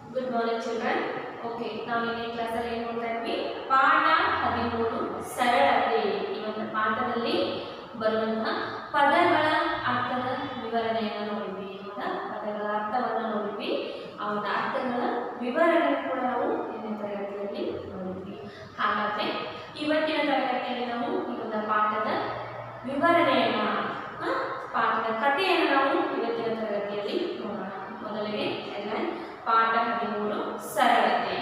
Good morning children okay ನಾವು ನಿನ್ನೆ ಕ್ಲಾಸಲ್ಲಿ ಏನು ನೋಡ್ತಾ ಇದ್ವಿ ಪಾಠ ಹದಿಮೂರು ಸರಳತೆ ಈ ಒಂದು ಪಾಠದಲ್ಲಿ ಬರುವಂತಹ ಪದಗಳ ಅರ್ಥದ ವಿವರಣೆಯನ್ನು ನೋಡಿದ್ವಿ ಹೌದಾ ಪದಗಳ ಅರ್ಥವನ್ನು ನೋಡಿದ್ವಿ ಆ ಒಂದು ಅರ್ಥಗಳ ವಿವರಣೆ ಕೂಡ ನಾವು ನಿನ್ನೆ ತರಗತಿಯಲ್ಲಿ ನೋಡಿದ್ವಿ ಹಾಗಾದ್ರೆ ಇವತ್ತಿನ ತರಗತಿಯಲ್ಲಿ ನಾವು ಈ ಒಂದು ಪಾಠದ ವಿವರಣೆಯನ್ನ ಆ, ಪಾಠದ ಕಥೆಯನ್ನು ನಾವು ಇವತ್ತಿನ ತರಗತಿಯಲ್ಲಿ ನೋಡೋಣ ಮೊದಲಿಗೆ ಹೆಡ್ಲೈನ್ ಪಾಠ ಹದಿಮೂರು ಸರಳತೆ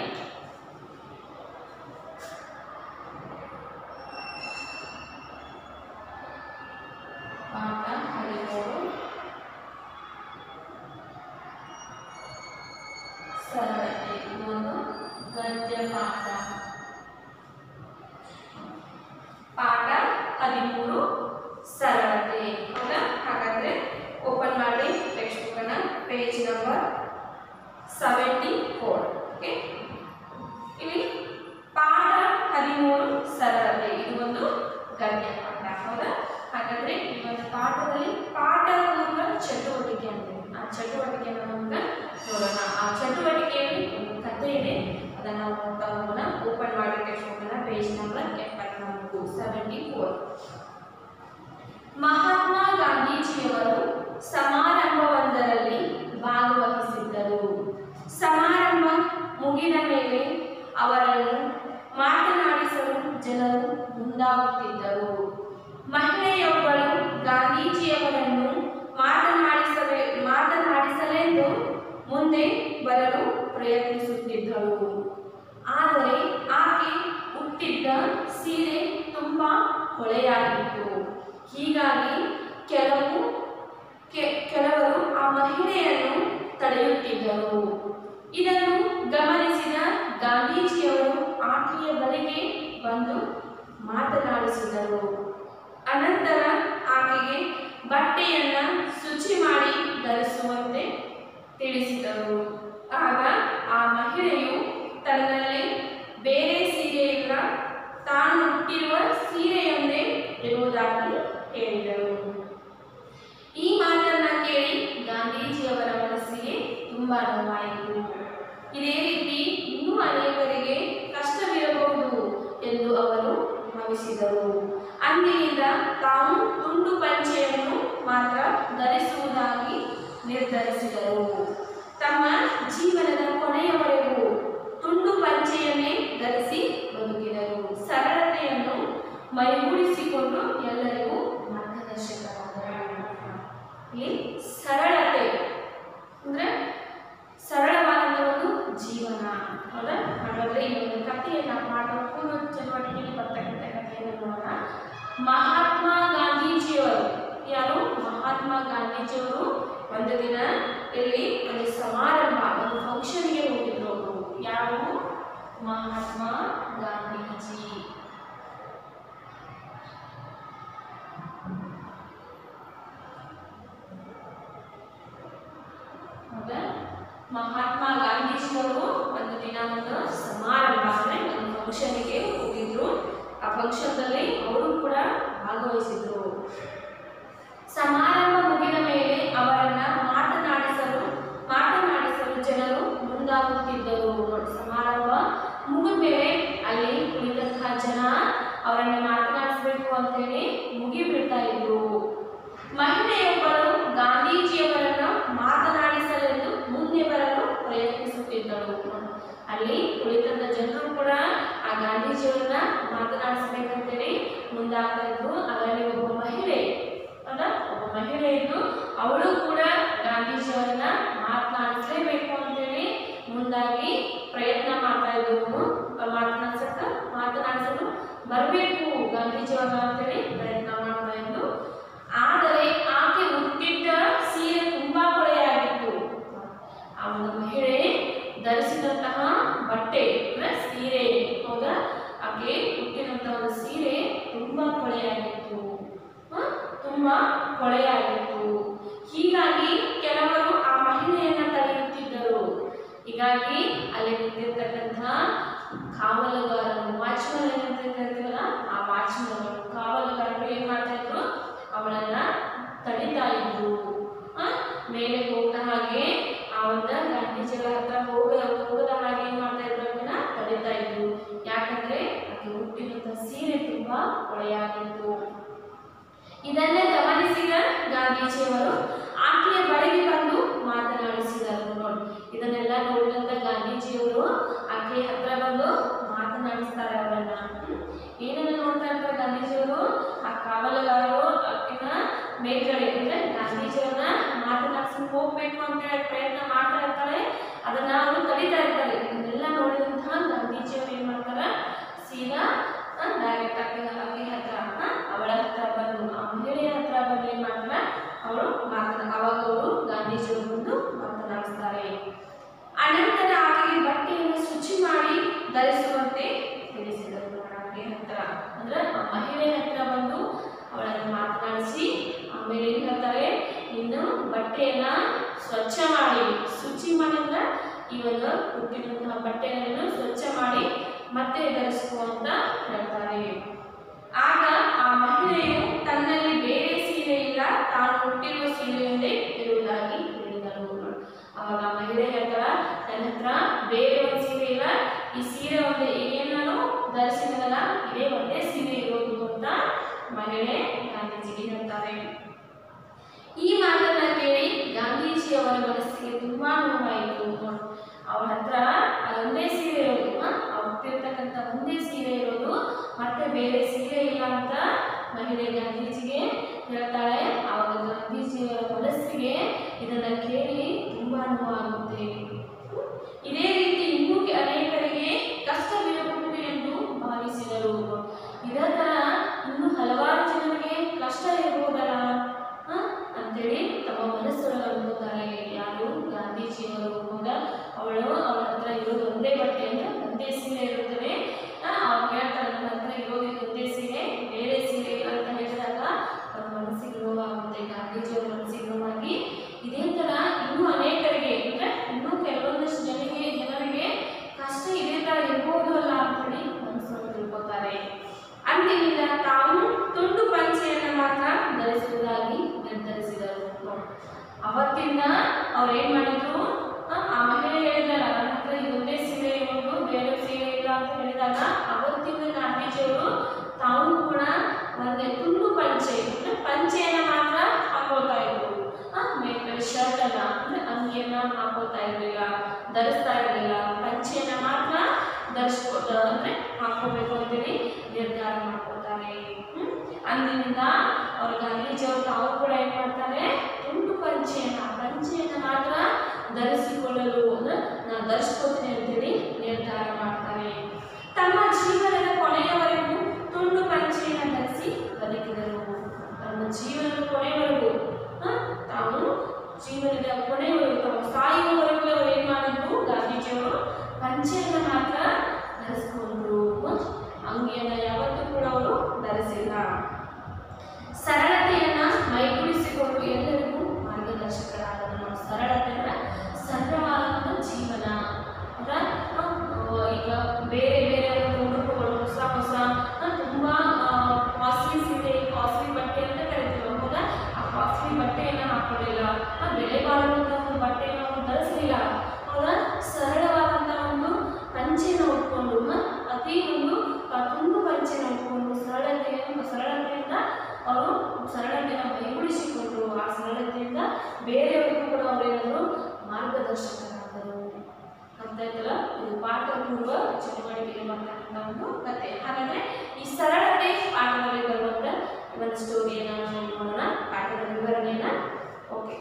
ಪಾಠ ಹದಿಮೂರು ಸರಳತೆ ಇದು ಒಂದು ಗದ್ಯ ಪಾಠ ಪಾಠ ಹದಿಮೂರು ಸರಳತೆ ಹೌದಾ ಹಾಗಾದ್ರೆ ಓಪನ್ ಮಾಡಿ ಟೆಕ್ಸ್ಟ್ ಬುಕ್ ಅನ್ನ page number seventy four okay ಇಲ್ಲಿ ಪಾಠ ಹದಿಮೂರು ಸರಳತೆ ಇದು ಒಂದು ಗದ್ಯ ಪಾಠ ಹೌದಾ ಹಾಗಾದ್ರೆ ಈ ಒಂದು ಪಾಠದಲ್ಲಿ ಪಾಠ ಪೂರ್ವ ಚಟುವಟಿಕೆ ಅಂತೀವಿ ಆ ಚಟುವಟಿಕೆಯನ್ನು ನಮ್ಗ ನೋಡೋಣ ಆ ಚಟುವಟಿಕೆಯಲ್ಲಿ ಒಂದು ಕಥೆ ಇದೆ ಅದನ್ನು ನಾವು ನೋಡ್ತಾ ಹೋಗೋಣ ಓಪನ್ ಮಾಡಿ ಟೆಕ್ಸ್ಟ್ ಬುಕ್ ಅನ್ನ ಪೇಜ್ ನಂಬರ್ ಎಪ್ಪತ್ನಾಲ್ಕು ಸೆವೆಂಟಿ ಫೋರ್ ಮಹಾತ್ಮ ಗಾಂಧೀಜಿಯವರು ಸಮಾರಂಭವೊಂದರಲ್ಲಿ ಭಾಗವಹಿಸಿದ್ದರು ಸಮಾರಂಭ ಮುಗಿದ ಮೇಲೆ ಅವರನ್ನು ಮಾತನಾಡಿಸಲು ಜನರು ಮುಂದಾಗುತ್ತಿದ್ದರು ಮಹಿಳೆಯೊಬ್ಬಳು ಗಾಂಧೀಜಿಯವರನ್ನು ಮಾತನಾಡಿಸಬೇ ಮಾತನಾಡಿಸಲೆಂದು ಮುಂದೆ ಬರಲು ಪ್ರಯತ್ನಿಸುತ್ತಿದ್ದಳು ಆದರೆ ಆಕೆ ಹುಟ್ಟಿದ್ದ ಸೀರೆ ತುಂಬ ಹೊಳೆಯಾಗಿತ್ತು ಹೀಗಾಗಿ ಕೆಲವು ಕೆ- ಕೆಲವರು ಆ ಮಹಿಳೆಯನ್ನು ತಡೆಯುತ್ತಿದ್ದರು ಇದನ್ನು ಗಮನಿಸಿದ ಗಾಂಧೀಜಿಯವರು ಆಕೆಯ ಬಳಿಗೆ ಬಂದು ಮಾತನಾಡಿಸಿದರು ಅನಂತರ ಆಕೆಗೆ ಬಟ್ಟೆಯನ್ನ ಶುಚಿ ಮಾಡಿ ಧರಿಸುವಂತೆ ತಿಳಿಸಿದರು ಆಗ ಆ ಮಹಿಳೆಯು ತನ್ನಲ್ಲಿ ಬೇರೆ ಸೀರೆ ಇಲ್ಲ ತಾನು ಹುಟ್ಟಿರುವ ಸೀರೆಯೊಂದೇ ಇರುವುದಾಗಿ ಹೇಳಿದರು ಈ ಮಾತನ್ನ ಕೇಳಿ ಗಾಂಧೀಜಿಯವರ ಮನಸ್ಸಿಗೆ ತುಂಬಾ ನೋವಾಯಿತು ಇದೇ ರೀತಿ ಇನ್ನೂ ಅನೇಕರಿಗೆ ಕಷ್ಟವಿರಬಹುದು ಎಂದು ಅವರು ಭಾವಿಸಿದರು ಅಂದಿನಿಂದ ತಾವು ತುಂಡು ಪಂಚೆಯನ್ನು ಮಾತ್ರ ಧರಿಸುವುದಾಗಿ ನಿರ್ಧರಿಸಿದರು ತಮ್ಮ ಜೀವನದ ಕೊನೆಯವರೆಗೂ ತುಂಡು ಪಂಚೆಯನ್ನೇ ಧರಿಸಿ ಬದುಕಿದರು ಸರಳತೆಯನ್ನು ಮೈಗೂಡಿಸಿಕೊಂಡು ಎಲ್ಲರಿಗೂ ಮಾರ್ಗದರ್ಶಕರಾದರು ಇಲ್ಲಿ ಸರಳತೆ ಅಂದ್ರೆ ಸರಳವಾದಂಥ ಒಂದು ಜೀವನ ಹೌದಾ ಹಾಗಾದ್ರೆ ಈ ಒಂದು ಕಥೆಯನ್ನ ಪಾಠ ಪೂರ್ವ ಚಟುವಟಿಕೆಯಲ್ಲಿ ಬರ್ತಕ್ಕಂಥ ಕಥೆಯನ್ನು ನೋಡೋಣ ಮಹಾತ್ಮ ಗಾಂಧೀಜಿಯವರು ಯಾರು ಮಹಾತ್ಮ ಗಾಂಧೀಜಿಯವರು ಒಂದು ದಿನ ಇಲ್ಲಿ ಒಂದು ಸಮಾರಂಭ ಒಂದು ಫಂಕ್ಷನ್ಗೆ ಹೋಗಿದ್ರು ಅವರು ಯಾರು ಮಹಾತ್ಮ ಗಾಂಧೀಜಿ ಹೌದಾ ಮಹಾತ್ಮ ಗಾಂಧೀಜಿಯವರು ಒಂದು ದಿನ ಒಂದು ಸಮಾರಂಭ ಅಂದ್ರೆ ಒಂದು ಫಂಕ್ಷನ್ಗೆ ಹೋಗಿದ್ರು ಆ ಫಂಕ್ಷನ್ದಲ್ಲಿ ಅವರು ಕೂಡ ಭಾಗವಹಿಸಿದ್ರು ಸಮಾರಂಭ ಮುಗಿದ ಮೇಲೆ ಅವರನ್ನ ಮಾತನಾಡಿಸಲು ಮಾತನಾಡಿಸಲು ಜನರು ಮುಂದಾಗುತ್ತಿದ್ದರು ನೋಡಿ ಸಮಾರಂಭ ಮುಗಿದ ಮೇಲೆ ಅಲ್ಲಿ ಕುಳಿತಂತಹ ಜನ ಅವರನ್ನ ಮಾತನಾಡಿಸಬೇಕು ಅಂತೇಳಿ ಮುಗಿಬಿಡ್ತಾ ಇದ್ರು ಮಹಿಳೆಯೊಬ್ಬಳು ಗಾಂಧೀಜಿಯವರನ್ನು ಮಾತನಾಡಿಸಲೆಂದು ಮುಂದೆ ಬರಲು ಪ್ರಯತ್ನಿಸುತ್ತಿದ್ದಳು ಅಲ್ಲಿ ಕುಳಿತಂತ ಜನರು ಕೂಡ ಆ ಗಾಂಧೀಜಿಯವರನ್ನ ಮಾತನಾಡಿಸಬೇಕಂತೇಳಿ ಮುಂದಾಗ್ತಾ ಇದ್ರು ಅದರಲ್ಲಿ ಒಬ್ಬ ಮಹಿಳೆ ಅಲ್ಲ ಒಬ್ಬ ಮಹಿಳೆ ಇದ್ದು ಅವಳು ಕೂಡ ಗಾಂಧೀಜಿಯವರನ್ನ ಮಾತನಾಡಿಸಲೇಬೇಕು ಅಂತೇಳಿ ಮುಂದಾಗಿ ಪ್ರಯತ್ನ ಮಾಡ್ತಾ ಇದ್ದವು ಮಾತನಾಡ್ಸಕ್ಕ ಮಾತನಾಡಿಸಲು ಬರಬೇಕು ಗಾಂಧೀಜಿಯವರನ್ನ ಅಂತೇಳಿ ಪ್ರಯತ್ನ ಮಾಡ್ತಾ ಇದ್ದು ಆದರೆ ಆಕೆ ಹುಟ್ಟಿದ್ದ ಸೀರೆ ತುಂಬಾ ಕೊಳೆಯಾಗಿತ್ತು ಆ ಒಂದು ಮಹಿಳೆ ಧರಿಸಿದಂತಹ ಬಟ್ಟೆ ಅಂದ್ರೆ ಸೀರೆ ಹೌದಾ ಆಕೆ ಹುಟ್ಟಿದಂತಹ ಒಂದು ಸೀರೆ ತುಂಬಾ ಕೊಳೆಯಾಗಿತ್ತು ಹ? ತುಂಬಾ ಕೊಳೆಯಾಗಿತ್ತು ಹೀಗಾಗಿ ಕೆಲವರು ಆ ಮಹಿಳೆಯನ್ನ ತಡೆಯುತ್ತಿದ್ದರು ಹೀಗಾಗಿ ಅಲ್ಲಿ ನಿಂತಿರ್ತಕ್ಕಂತಹ ಕಾವಲುಗಾರರು ವಾಚ್ಮನ್ ಏನಂತ ಕರಿತೀವಲ್ಲ ಆ ವಾಚ್ಮನ್ ಕಾವಲುಗಾರರು ಏನ್ ಮಾಡ್ತಾ ಇದ್ರು ಅವಳನ್ನ ತಡಿತಾ ಇದ್ರು ಆ, ಮೇಲೆ ಹೋಗ್ತಾ ಹಾಗೆ ಆ ಒಂದು ಗಾಂಧೀಜಿಯವರ ಹತ್ರ ಹೋಗ ಹೊಳೆಯಾಗಿತ್ತು ಇದನ್ನೇ ಗಮನಿಸಿದ ಗಾಂಧೀಜಿಯವರು ಆಕೆಯ ಬಳಿಗೆ ಬಂದು ಮಾತನಾಡಿಸಿದರು ನೋಡಿ ಇದನ್ನೆಲ್ಲ ನೋಡಿದಂತ ಗಾಂಧೀಜಿಯವರು ಆಕೆಯ ಹತ್ರ ಬಂದು ಮಾತನಾಡಿಸ್ತಾರೆ ಅವರನ್ನ ಹ್ಮ್. ಏನನ್ನ ನೋಡ್ತಾ ಇರ್ತಾರೆ ಗಾಂಧೀಜಿಯವರು ಆ ಕಾವಲುಗಾರರು ಆಕೆನ ಮೇಲ್ಗಡೆ ಅಂದ್ರೆ ಗಾಂಧೀಜಿಯವ್ರನ್ನ ಮಾತನಾಡಿಸಿ ಹೋಗ್ಬೇಕು ಅಂತ ಹೇಳಿ ಪ್ರಯತ್ನ ಮಾಡ್ತಾ ಇರ್ತಾರೆ ಅದನ್ನ ಅವರು ತಡಿತಾ ಇರ್ತಾರೆ ಇದನ್ನೆಲ್ಲ ನೋಡಿದಂತಹ ಗಾಂಧೀಜಿಯವರು ಏನ್ ಮಾಡ್ತಾರೆ ಸೀದಾ ಡೈರೆಕ್ಟ್ ಆಗಿ ಆಕೆ ಹತ್ರ ಆ, ಅವಳ ಹತ್ರ ಬಂದು ಆ ಮಹಿಳೆಯ ಹತ್ರ ಬಂದು ಏನ್ ಮಾಡ್ತಾರೆ ಅವರು ಮಾತನಾ ಅವಾಗ ಅವರು ಗಾಂಧೀಜಿಯವರು ಬಂದು ಮಾತನಾಡಿಸ್ತಾರೆ ಅನಂತರ ಆಕೆಗೆ ಬಟ್ಟೆಯನ್ನು ಶುಚಿ ಮಾಡಿ ಧರಿಸುವಂತೆ ತಿಳಿಸಿದರು ಆಕೆ ಹತ್ರ ಅಂದ್ರೆ ಆ ಮಹಿಳೆಯ ಹತ್ರ ಬಂದು ಅವಳನ್ನು ಮಾತನಾಡಿಸಿ ಆಮೇಲೆ ಏನ್ ಹೇಳ್ತಾರೆ ಇನ್ನು ಬಟ್ಟೆಯನ್ನ ಸ್ವಚ್ಛ ಮಾಡಿ ಶುಚಿ ಮಾಡಿದ್ರೆ ಈ ಒಂದು ಹುಟ್ಟಿದಂತಹ ಬಟ್ಟೆಯನ್ನು ಸ್ವಚ್ಛ ಮಾಡಿ ಮತ್ತೆ ಧರಿಸುವ ಅಂತ ಹೇಳ್ತಾರೆ ಆಗ ಆ ಮಹಿಳೆಯು ತನ್ನಲ್ಲಿ ಬೇರೆ ಸೀರೆ ಇಲ್ಲ ತಾನು ಹುಟ್ಟಿರುವ ಸೀರೆಯಲ್ಲೇ ಇರುವುದಾಗಿ ಹೇಳಿದಳು ಅವಾಗ ಆ ಮಹಿಳೆ ಹೇಳ್ತಾಳ ನನ್ನ ಹತ್ರ ಬೇರೆ ಒಂದು ಸೀರೆ ಇಲ್ಲ ಈ ಸೀರೆ ಒಂದೇ ಈಗೇನು ನಾನು ಧರಿಸಿದನಲ್ಲ ಇದೇ ಒಂದೇ ಸೀರೆ ಇರೋದು ಅಂತ ಮಹಿಳೆ ಗಾಂಧೀಜಿಗೆ ಹೇಳ್ತಾರೆ ಈ ಮಾತನ್ನ ಕೇಳಿ ಗಾಂಧೀಜಿಯವರ ಮನಸ್ಸಿಗೆ ತುಂಬಾ ನೋವಾಯಿತು ಅವಳ ಹತ್ರ ಅದೊಂದೇ ಸೀರೆ ಇರೋದು ಆ, ಅವ್ರು ಹುಟ್ಟಿರ್ತಕ್ಕಂಥ ಒಂದೇ ಸೀರೆ ಇರೋದು ಮತ್ತೆ ಬೇರೆ ಸೀರೆ ಇಲ್ಲ ಅಂತ ಮಹಿಳೆ ಗಾಂಧೀಜಿಗೆ ಹೇಳ್ತಾಳೆ ಆವಾಗ ಗಾಂಧೀಜಿಯವರ ಮನಸ್ಸಿಗೆ ಇದನ್ನ ಕೇಳಿ ತುಂಬಾ ನೋವಾಗುತ್ತೆ ಇದೇ ರೀತಿ ಇನ್ನೂ ಕೆ- ಅನೇಕರಿಗೆ ಕಷ್ಟವಿರಬಹುದು ಎಂದು ಭಾವಿಸಿದರು ಇದೇ ಥರ ಇನ್ನೂ ಹಲವಾರು ಜನರಿಗೆ ಕಷ್ಟ ಇರಬಹುದಲ್ಲ ಆ, ಅಂತೇಳಿ ತಮ್ಮ ಮನಸ್ಸೊಳಗೆ ಅನ್ಕೋತಾರೆ ಯಾರು ಗಾಂಧೀಜಿಯವರು ಹೌದಾ ಅವಳು ಅವಳ ಹತ್ರ ಇರೋದು ಒಂದೇ ಬಟ್ಟೆ ಅಂದ್ರೆ ಒಂದೇ ಸೀರೆ ಇರುತ್ತದೆ ಆ, ಅವ್ರು ಹೇಳ್ತಾರೆ ನನ್ನ ಹತ್ರ ಇರೋದು ಇದು ಒಂದೇ ಸೀರೆ ಬೇರೆ ಸೀರೆ ಇಲ್ಲ ಅಂತ ಹೇಳಿದಾಗ ಅವ್ರ ಮನಸ್ಸಿಗೆ ನೋವಾಗುತ್ತೆ ಗಾಂಧೀಜಿಯವರ ಮನಸ್ಸಿಗೆ ನೋವಾಗಿ ಇದೇ ಥರ ಇನ್ನೂ ಅನೇಕರಿಗೆ ಅಂದ್ರೆ ಇನ್ನೂ ಕೆಲವೊಂದಷ್ಟು ಜನರಿಗೆ ಜನರಿಗೆ ಕಷ್ಟ ಇದೇ ಥರ ಇರ್ಬೋದು ಅಲ್ಲ ಅಂತೇಳಿ ಮನಸ್ಸನ್ನು ತಿಳ್ಕೊತಾರೆ ಅಂದಿನಿಂದ ತಾವು ತುಂಡು ಪಂಚೆಯನ್ನು ಮಾತ್ರ ಧರಿಸುವುದಾಗಿ ನಿರ್ಧರಿಸಿದರು ಅವತ್ತಿಂದ ಅವ್ರು ಏನ್ ಮಾಡಿದ್ರು ಆ, ಆ ಮಹಿಳೆ ಹೇಳಿದಲ್ಲ ನನ್ನ ಹತ್ರ ಇದೊಂದೇ ಸೀರೆ ಇರೋದು ಬೇರೆ ಸೀರೆ ಇಲ್ಲ ಅಂತ ಹೇಳಿದಾಗ ಅವತ್ತಿಂದ ಗಾಂಧೀಜಿಯವರು ತಾವು ಕೂಡ ಒಂದೇ ತುಂಡು ಪಂಚೆ ಅಂದ್ರೆ ಪಂಚೆಯನ್ನ ಮಾತ್ರ ಹಾಕೊಳ್ತಾ ಇದ್ರು ಆ, ಮೇಲ್ಗಡೆ ಶರ್ಟ್ ಅಲ್ಲ ಅಂದ್ರೆ ಅಂಗಿಯನ್ನ ಹಾಕೊಳ್ತಾ ಇರಲಿಲ್ಲ ಧರಿಸ್ತಾ ಇರಲಿಲ್ಲ ಪಂಚೆಯನ್ನ ಮಾತ್ರ ಧರಿಸ್ಕೊ ಅಂದ್ರೆ ಹಾಕೋಬೇಕು ಅಂತೇಳಿ ನಿರ್ಧಾರ ಮಾಡ್ಕೊತಾರೆ ಹ್ಮ್? ಅಂದಿನಿಂದ ಅವ್ರ ಗಾಂಧೀಜಿಯವರು ತಾವು ಕೂಡ ಏನ್ ಮಾಡ್ತಾರೆ ತುಂಡು ಪಂಚೆಯನ್ನ ಪಂಚೆಯನ್ನ ಮಾತ್ರ ಧರಿಸಿಕೊಳ್ಳಲು ಅಂದ್ರೆ ನಾನು ಧರಿಸ್ಕೊತೀನಿ ಅಂತೇಳಿ ನಿರ್ಧಾರ ಮಾಡ್ತಾರೆ ತಮ್ಮ ಜೀವನದ ಕೊನೆಯವರೆಗೂ ತುಂಡು ಪಂಚೆಯನ್ನು ಧರಿಸಿ ಬದುಕಿದರು ತಮ್ಮ ಜೀವನದ ಕೊನೆಯವರೆಗೂ ಆ, ತಾವು ಜೀವನದ ಕೊನೆಯವರೆಗೂ ತಾವು ಸಾಯುವವರೆಗೂ ಅವರು ಏನ್ ಮಾಡಿದ್ರು ಗಾಂಧೀಜಿಯವರು ಪಂಚೆಯನ್ನು ಮಾತ್ರ ಧರಿಸ್ಕೊಂಡ್ರು ಅಂಗಿಯನ್ನ ಯಾವತ್ತೂ ಕೂಡ ಅವರು ಧರಿಸಿಲ್ಲ ಸರಳತೆಯನ್ನ ಮೈಗೂಡಿಸಿಕೊಂಡು ಎಲ್ಲರಿಗೂ ಮಾರ್ಗದರ್ಶಕರಾದರು ನಾವು ಸರಳತೆ ಅಂದ್ರೆ ಸರಳವಾದಂಥ ಜೀವನ ಅಂದ್ರೆ ಆ, ಈಗ ಬೇರೆ ಬೇರೆ ಒಂದು ಉಡುಪುಗಳು ಹೊಸ ಹೊಸ ಆ, ತುಂಬಾ ಕಾಸ್ಟ್ಲಿ ಸೀರೆ ಕಾಸ್ಟ್ಲಿ ಬಟ್ಟೆ ಅಂತ ಕರಿತೀವಿ ಹೌದಾ ಆ ಕಾಸ್ಟ್ಲಿ ಬಟ್ಟೆಯನ್ನು ಹಾಕೊಳ್ಳಿಲ್ಲ ಆ ಬೆಲೆ ಬಾಳುವಂಥ ಒಂದು ಬಟ್ಟೆಯನ್ನು ಅವರು ಧರಿಸಲಿಲ್ಲ ಹೌದಾ ಸರಳವಾದಂಥ ಒಂದು ಪಂಚೆನ ಉಟ್ಕೊಂಡು ಆ, ಅತಿ ಒಂದು ಆ, ತುಂಡು ಪಂಚೆನ ಉಟ್ಕೊಂಡು ಸರಳತೆಯನ್ನು ಸರಳತೆಯಿಂದ ಅವರು ಸರಳತೆಯನ್ನು ಮೈಗೂಡಿಸಿಕೊಂಡ್ರು ಆ ಸರಳತೆಯಿಂದ ಬೇರೆಯವರಿಗೂ ಕೂಡ ಅವರೇನಾದ್ರು ಮಾರ್ಗದರ್ಶಕರಾದರು ಅಂತ ಆಯ್ತಲ್ಲ ಇದು ಪಾಠ ಪೂರ್ವ ಚಟುವಟಿಕೆಗೆ ಬರ್ತಕ್ಕಂಥ ಒಂದು ಕತೆ ಹಾಗಾದ್ರೆ ಈ ಸರಳತೆ ಪಾಠದಲ್ಲಿ ಬರುವಂತ ಒಂದು ಸ್ಟೋರಿಯನ್ನು ನಾವು ನೋಡೋಣ ಪಾಠದ ವಿವರಣೆಯನ್ನ ಓಕೆ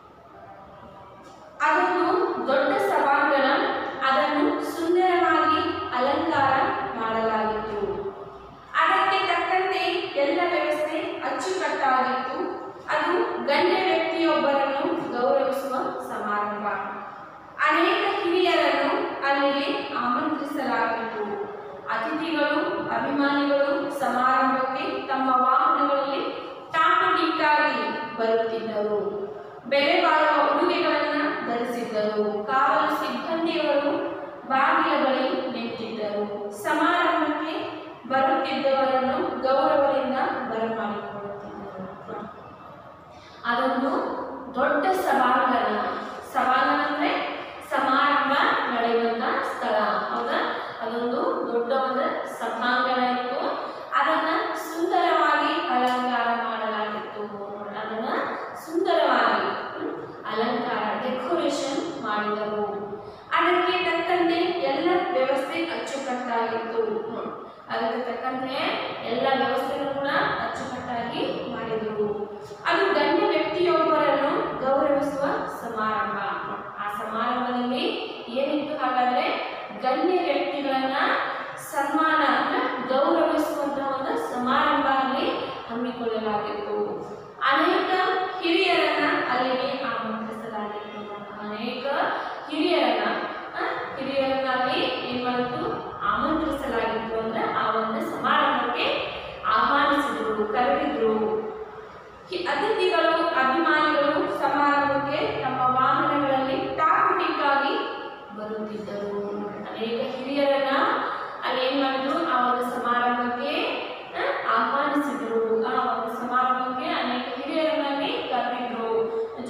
ಅದೊಂದು ದೊಡ್ಡ ಸಭಾಂಗಣ ಅದನ್ನು ಸುಂದರವಾಗಿ ಅಲಂಕಾರ ಮಾಡಲಾಗಿತ್ತು ಅದಕ್ಕೆ ತಕ್ಕಂತೆ ಎಲ್ಲ ವ್ಯವಸ್ಥೆ ಅಚ್ಚುಕಟ್ಟಾಗಿತ್ತು ಅದು ಗಣ್ಯ ವ್ಯಕ್ತಿಯೊಬ್ಬರನ್ನು ಗೌರವಿಸುವ ಸಮಾರಂಭ ಅನೇಕ ಹಿರಿಯರನ್ನು ಅಲ್ಲಿಗೆ ಆಮಂತ್ರಿಸಲಾಗಿತ್ತು ಅತಿಥಿಗಳು ಅಭಿಮಾನಿಗಳು ಸಮಾರಂಭಕ್ಕೆ ತಮ್ಮ ವಾಹನಗಳಲ್ಲಿ ಟಾಟುಟಿಕ್ಕಾಗಿ ಬರುತ್ತಿದ್ದರು ಬೆಲೆ ಬಾಳುವ ಉಡುಗೆಗಳನ್ನು ಧರಿಸಿದ್ದರು ಕಾವಲು ಸಿಬ್ಬಂದಿಗಳು ಬಾಗಿಲ ಬಳಿ ನಿಂತಿದ್ದರು ಸಮಾರಂಭಕ್ಕೆ ಬರುತ್ತಿದ್ದವರನ್ನು ಗೌರವದಿಂದ ಬರಮಾಡಿಕೊಳ್ಳುತ್ತಿದ್ದರು ಅದೊಂದು ದೊಡ್ಡ ಸಭಾಂಗಣ ಸಭಾಂಗಣ ಅಂದ್ರೆ ಸಮಾರಂಭ ನಡೆಯುವಂತ ಸ್ಥಳ ಹೌದಾ ಅದೊಂದು ದೊಡ್ಡ ಒಂದು ಸಭಾಂಗಣ ಇತ್ತು ಅದನ್ನ ಸುಂದರ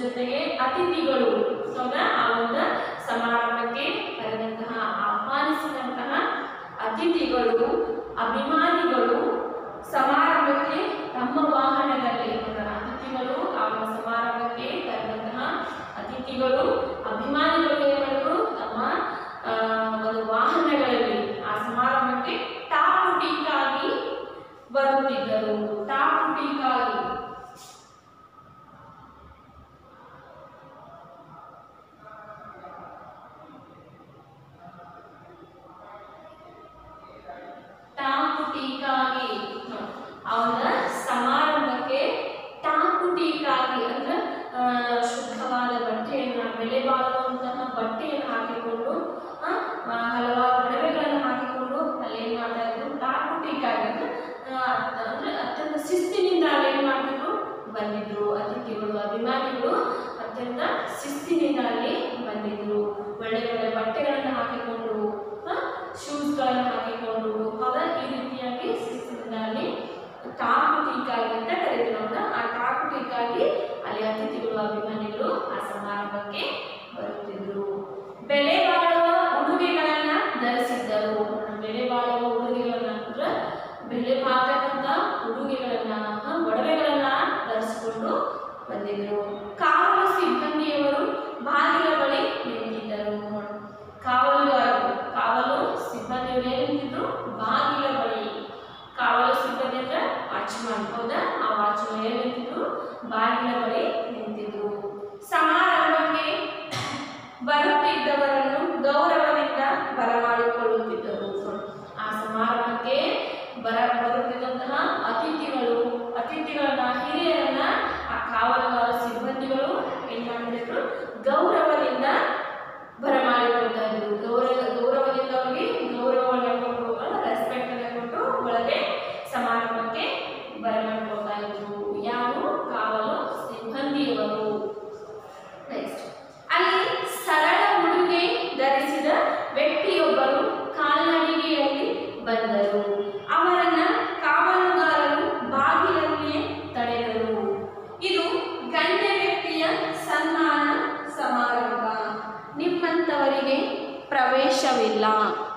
ಜೊತೆಗೆ ಅತಿಥಿಗಳು ಹೌದಾ ಆ ಒಂದು ಸಮಾರಂಭಕ್ಕೆ ಕರೆದಂತಹ ಆಹ್ವಾನಿಸಿದಂತಹ ಅತಿಥಿಗಳು ಅಭಿಮಾನಿಗಳು ಸಮಾರಂಭಕ್ಕೆ ತಮ್ಮ ವಾಹನದಲ್ಲಿ ಅವರ ಅತಿಥಿಗಳು ಆ ಒಂದು ಸಮಾರಂಭಕ್ಕೆ ಕರೆದಂತಹ ಅತಿಥಿಗಳು ಅಭಿಮಾನಿಗಳು ಏನ್ ಮಾಡಿದ್ರು ತಮ್ಮ ಆ, ಒಂದು ವಾಹನಗಳಲ್ಲಿ ಆ ಸಮಾರಂಭಕ್ಕೆ ಟಾಪುಟಿಗಾಗಿ ಬರುತ್ತಿದ್ದರು ಟಾಪುಟಿಗಾಗಿ ಟಾಪುಟಿಗಾಗಿ ಅವನ ಸಮಾರಂಭಕ್ಕೆ ಟಾಪುಟಿಗಾಗಿ ಅಂದ್ರೆ ಆ, ಶುದ್ಧವಾದ ಬಟ್ಟೆಯನ್ನ ಬೆಲೆ ಬಾಳುವಂತಹ ಬಟ್ಟೆಯನ್ನು ಹಾಕಿಕೊಂಡು ಆ, ಆ, ಹಲವಾರು ಒಡವೆಗಳನ್ನು ಹಾಕಿಕೊಂಡು ಅಲ್ಲಿ ಏನ್ ಮಾಡ್ತಾ ಇದ್ರು ಟಾಪುಟಿಗಾಗಿ ಅಂದ್ರೆ ಆ, ಅಂದ್ರೆ ಅತ್ಯಂತ ಶಿಸ್ತಿನಿಂದ ಅಲ್ಲಿ ಏನ್ ಮಾಡ್ತಿದ್ರು ಬಂದಿದ್ರು ಅತಿಥಿಗಳು ಅಭಿಮಾನಿಗಳು ಅತ್ಯಂತ ಶಿಸ್ತಿನಿಂದ ಅಲ್ಲಿ ಬಂದಿದ್ರು ಒಳ್ಳೆ ಒಳ್ಳೆ ಬಟ್ಟೆಗಳನ್ನು ಹಾಕಿಕೊಂಡು ಶೂಸ್ಗಳನ್ನು ಹಾಕಿಕೊಂಡು ಹೌದಾ ಈ ರೀತಿಯಾಗಿ ಶಿಸ್ತಿನಿಂದ ಅಲ್ಲಿ ಟಾಕುಟಿಗಾಗಿ ಅಂತ ಕರೀತೀವಿ ನಾವು ಆ ಟಾಕುಟಿಗಾಗಿ ಅಲ್ಲಿ ಅತಿಥಿಗಳು ಅಭಿಮಾನಿಗಳು ಆ ಸಮಾರಂಭಕ್ಕೆ ಬರುತ್ತಿದ್ರು ಬೆಲೆ ಬಾಳುವ ಉಡುಗೆಗಳನ್ನ ಧರಿಸಿದ್ದರು ಬೆಲೆ ಬಾಳುವ ಉಡುಗೆಗಳನ್ನ ಅಂದ್ರೆ ಬೆಲೆ ಬಾಳ್ತಕ್ಕಂಥ ಉಡುಗೆಗಳನ್ನ ಆ, ಒಡವೆಗಳನ್ನ ಧರಿಸಿಕೊಂಡು ಬಂದಿದ್ರು ಕಾವಲು ಸಿಬ್ಬಂದಿಯವರು ಬಾಗಿಲ ಬಳಿ ನಿಂತಿದ್ದರು ಕಾವಲುಗಾರರು ಕಾವಲು ಸಿಬ್ಬಂದಿಯವರು ಏನ್ ನಿಂತಿದ್ರು ಬಾಗಿಲ ಬಳಿ ಕಾವಲು ಸಿಬ್ಬಂದಿ ಅಂದ್ರೆ ವಾಚ್ಮನ್ ಹೌದಾ ಆ ವಾಚ್ಮನ್ ಏನ್ ನಿಂತಿದ್ರು ಬಾಗಿಲ ಬಳಿ ನಿಂತಿದ್ರು ಸಮಾರಂಭಕ್ಕೆ ಬರುತ್ತಿದ್ದವರನ್ನು ಗೌರವದಿಂದ ಬರಮಾಡಿಕೊಳ್ಳುತ್ತಿದ್ದರು ಆ ಸಮಾರಂಭಕ್ಕೆ ಬರ ಬರುತ್ತಿದ್ದಂತಹ ಅತಿಥಿಗಳು ಅತಿಥಿಗಳನ್ನ ಹಿರಿಯರನ್ನ ಆ ಕಾವಲುಗಾರ ಸಿಬ್ಬಂದಿಗಳು ಏನ್ ಮಾಡ್ತಿದ್ರು ಗೌರವದಿಂದ ಬರಮಾಡಿಕೊಳ್ತಾ ಇದ್ರು ಗೌರವ ಗೌರವದಿಂದ ಅವರಿಗೆ ಗೌರವವನ್ನು ಕೊಟ್ಟು ರೆಸ್ಪೆಕ್ಟ್ ಅನ್ನು ಕೊಟ್ಟು ಒಳಗೆ ಸಮಾರಂಭಕ್ಕೆ ಬರಮಾಡಿಕೊಳ್ತಾ ಇದ್ರು ಯಾರು ಕಾವಲು ಸಿಬ್ಬಂದಿಯವರು ನೆಕ್ಸ್ಟ್ ಅಲ್ಲಿ ಸರಳ ಉಡುಗೆ ಧರಿಸಿದ ವ್ಯಕ್ತಿಯೊಬ್ಬರು ಕಾಲ್ನಡಿಗೆಯಲ್ಲಿ ಬಂದರು ಅವರನ್ನ ಕಾವಲುಗಾರರು ಬಾಗಿಲಲ್ಲಿಯೇ ತಡೆದರು ಇದು ಗಣ್ಯ ವ್ಯಕ್ತಿಯ ಸನ್ಮಾನ ಸಮಾರಂಭ ನಿಮ್ಮಂಥವರಿಗೆ ಪ್ರವೇಶವಿಲ್ಲ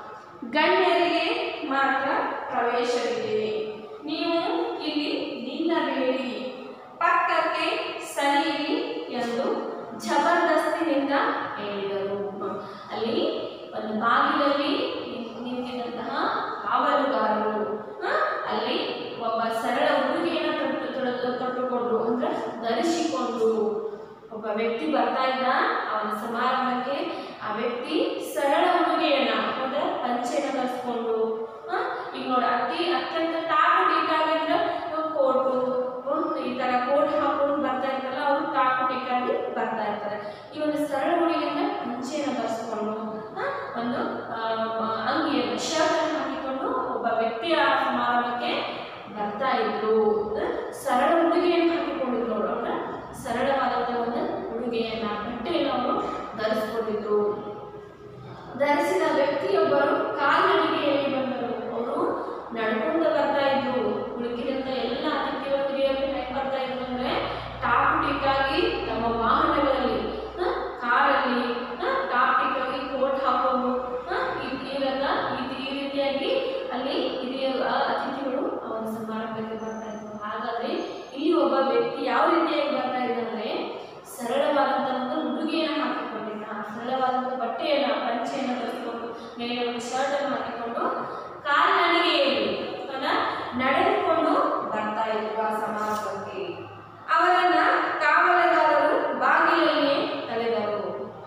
ಗಣ್ಯರಿಗೆ ಮಾತ್ರ ಪ್ರವೇಶವಿದೆ ನೀವು ಇಲ್ಲಿ ನಿಲ್ಲಬೇಡಿ ಪಕ್ಕಕ್ಕೆ ಸರಿಯಿರಿ ಎಂದು ಜಬರ್ದಸ್ತಿನಿಂದ ಹೇಳಿದರು ಅಲ್ಲಿ ಒಂದು ಬಾಗಿಲಲ್ಲಿ ನಿಂತ್- ನಿಂತಿದ್ದಂತಹ ಕಾವಲುಗಾರರು ಆ, ಅಲ್ಲಿ ಒಬ್ಬ ಸರಳ ಉಡುಗೆಯನ್ನು ತೊಟ್ಟು ತೊಟ್ಟು ತೊಟ್ಟುಕೊಂಡು ಅಂದ್ರೆ ಧರಿಸಿಕೊಂಡು ಒಬ್ಬ ವ್ಯಕ್ತಿ ಬರ್ತಾ ಇದ್ದ ಅವನ ಸಮಾರಂಭಕ್ಕೆ ಆ ವ್ಯಕ್ತಿ ಸರಳ ಉಡುಗೆಯನ್ನ ಹೌದಾ ಪಂಚೆನ ಧರಿಸ್ಕೊಂಡು ಆ, ಈಗ ನೋಡಿ ಅತಿ ಅತ್ಯಂತ ಟಾಕು ಟೀಕಾಗಿದ್ರೆ ಕೋಟು ಈ ತರ ಕೋಟ್ ಹಾಕೊಂಡು ಬರ್ತಾ ಇರ್ತಾರಲ್ಲ ಅವರು ಟಾಕು ಟೀಕಾಗಿ ಬರ್ತಾ ಇರ್ತಾರೆ ಈ ಒಂದು ಸರಳ ಉಡುಗೆಯನ್ನ ಪಂಚೆನ ಧರಿಸ್ಕೊಂಡು ಆ, ಒಂದು ಆ, ಅಂಗಿಯನ್ನು ಶರ್ಟ್ ಹಾಕಿಕೊಂಡು ಒಬ್ಬ ವ್ಯಕ್ತಿ ಆ ಸಮಾರಂಭಕ್ಕೆ ಬರ್ತಾ ಇದ್ರು ಆ, ಸರಳ ಉಡುಗೆಯನ್ನು ಹಾಕಿಕೊಂಡಿದ್ರು ಅವರು ಅಂದ್ರೆ ಸರಳವಾದಂಥ ಒಂದು ಉಡುಗೆಯನ್ನ ಬಟ್ಟೆಯನ್ನು ಅವರು ಧರಿಸ್ಕೊಂಡಿದ್ರು ಧರಿಸಿದ ವ್ಯಕ್ತಿಯೊಬ್ಬರು ಕಾಲ್ನಡಿಗೆಯಲ್ಲಿ ಬಂದರು ಅವರು ನಡ್ಕೊಂತ ಬರ್ತಾ ಇದ್ರು ಉಳುಕಿದಂತ ಎಲ್ಲ ಅತಿಥಿಗಳು ಹಿರಿಯರು ಹೇಗೆ ಬರ್ತಾ ಇದ್ರು ಅಂದ್ರೆ ಟಾಪ್ ಟಿಕ್ಕಾಗಿ ತಮ್ಮ ವಾಹನಗಳಲ್ಲಿ ಆ, ಕಾರಲ್ಲಿ ಆ, ಟಾಪ್ ಟಿಕ್ಕಾಗಿ ಕೋಟ್ ಹಾಕೊಂಡು ಆ, ಈ- ಇವೆಲ್ಲ ಈ- ಈ ರೀತಿಯಾಗಿ ಅಲ್ಲಿ ಹಿರಿಯ ಆ, ಅತಿಥಿಗಳು ಅವನ ಸಮಾರಂಭಕ್ಕೆ ಬರ್ತಾ ಇದ್ರು ಹಾಗಾದ್ರೆ ಇಲ್ಲಿ ಒಬ್ಬ ವ್ಯಕ್ತಿ ಯಾವ ರೀತಿಯಾಗಿ ಬರ್ತಾ ಇದ್ದಂದ್ರೆ ಸರಳವಾದಂಥ ಒಂದು ಉಡುಗೆಯನ್ನು ಹಾಕಿಕೊಂಡಿದ್ದ ಸರಳವಾದಂಥ ಬಟ್ಟೆಯನ್ನು ಪಂಚೆಯನ್ನು ಧರಿಸಿಕೊಂಡು ಮೇಲೆ ಒಂದು ಶರ್ಟ್ ಅನ್ನು ಹಾಕಿಕೊಂಡು ಕಾಲ್ನಡಿಗೆಯಲ್ಲಿ ಹೌದಾ? ನಡೆದುಕೊಂಡು ಬರ್ತಾ ಇದ್ರು ಆ ಸಮಾರಂಭಕ್ಕೆ ಅವರನ್ನ ಕಾವಲುಗಾರರು ಬಾಗಿಲಲ್ಲಿಯೇ ತಡೆದರು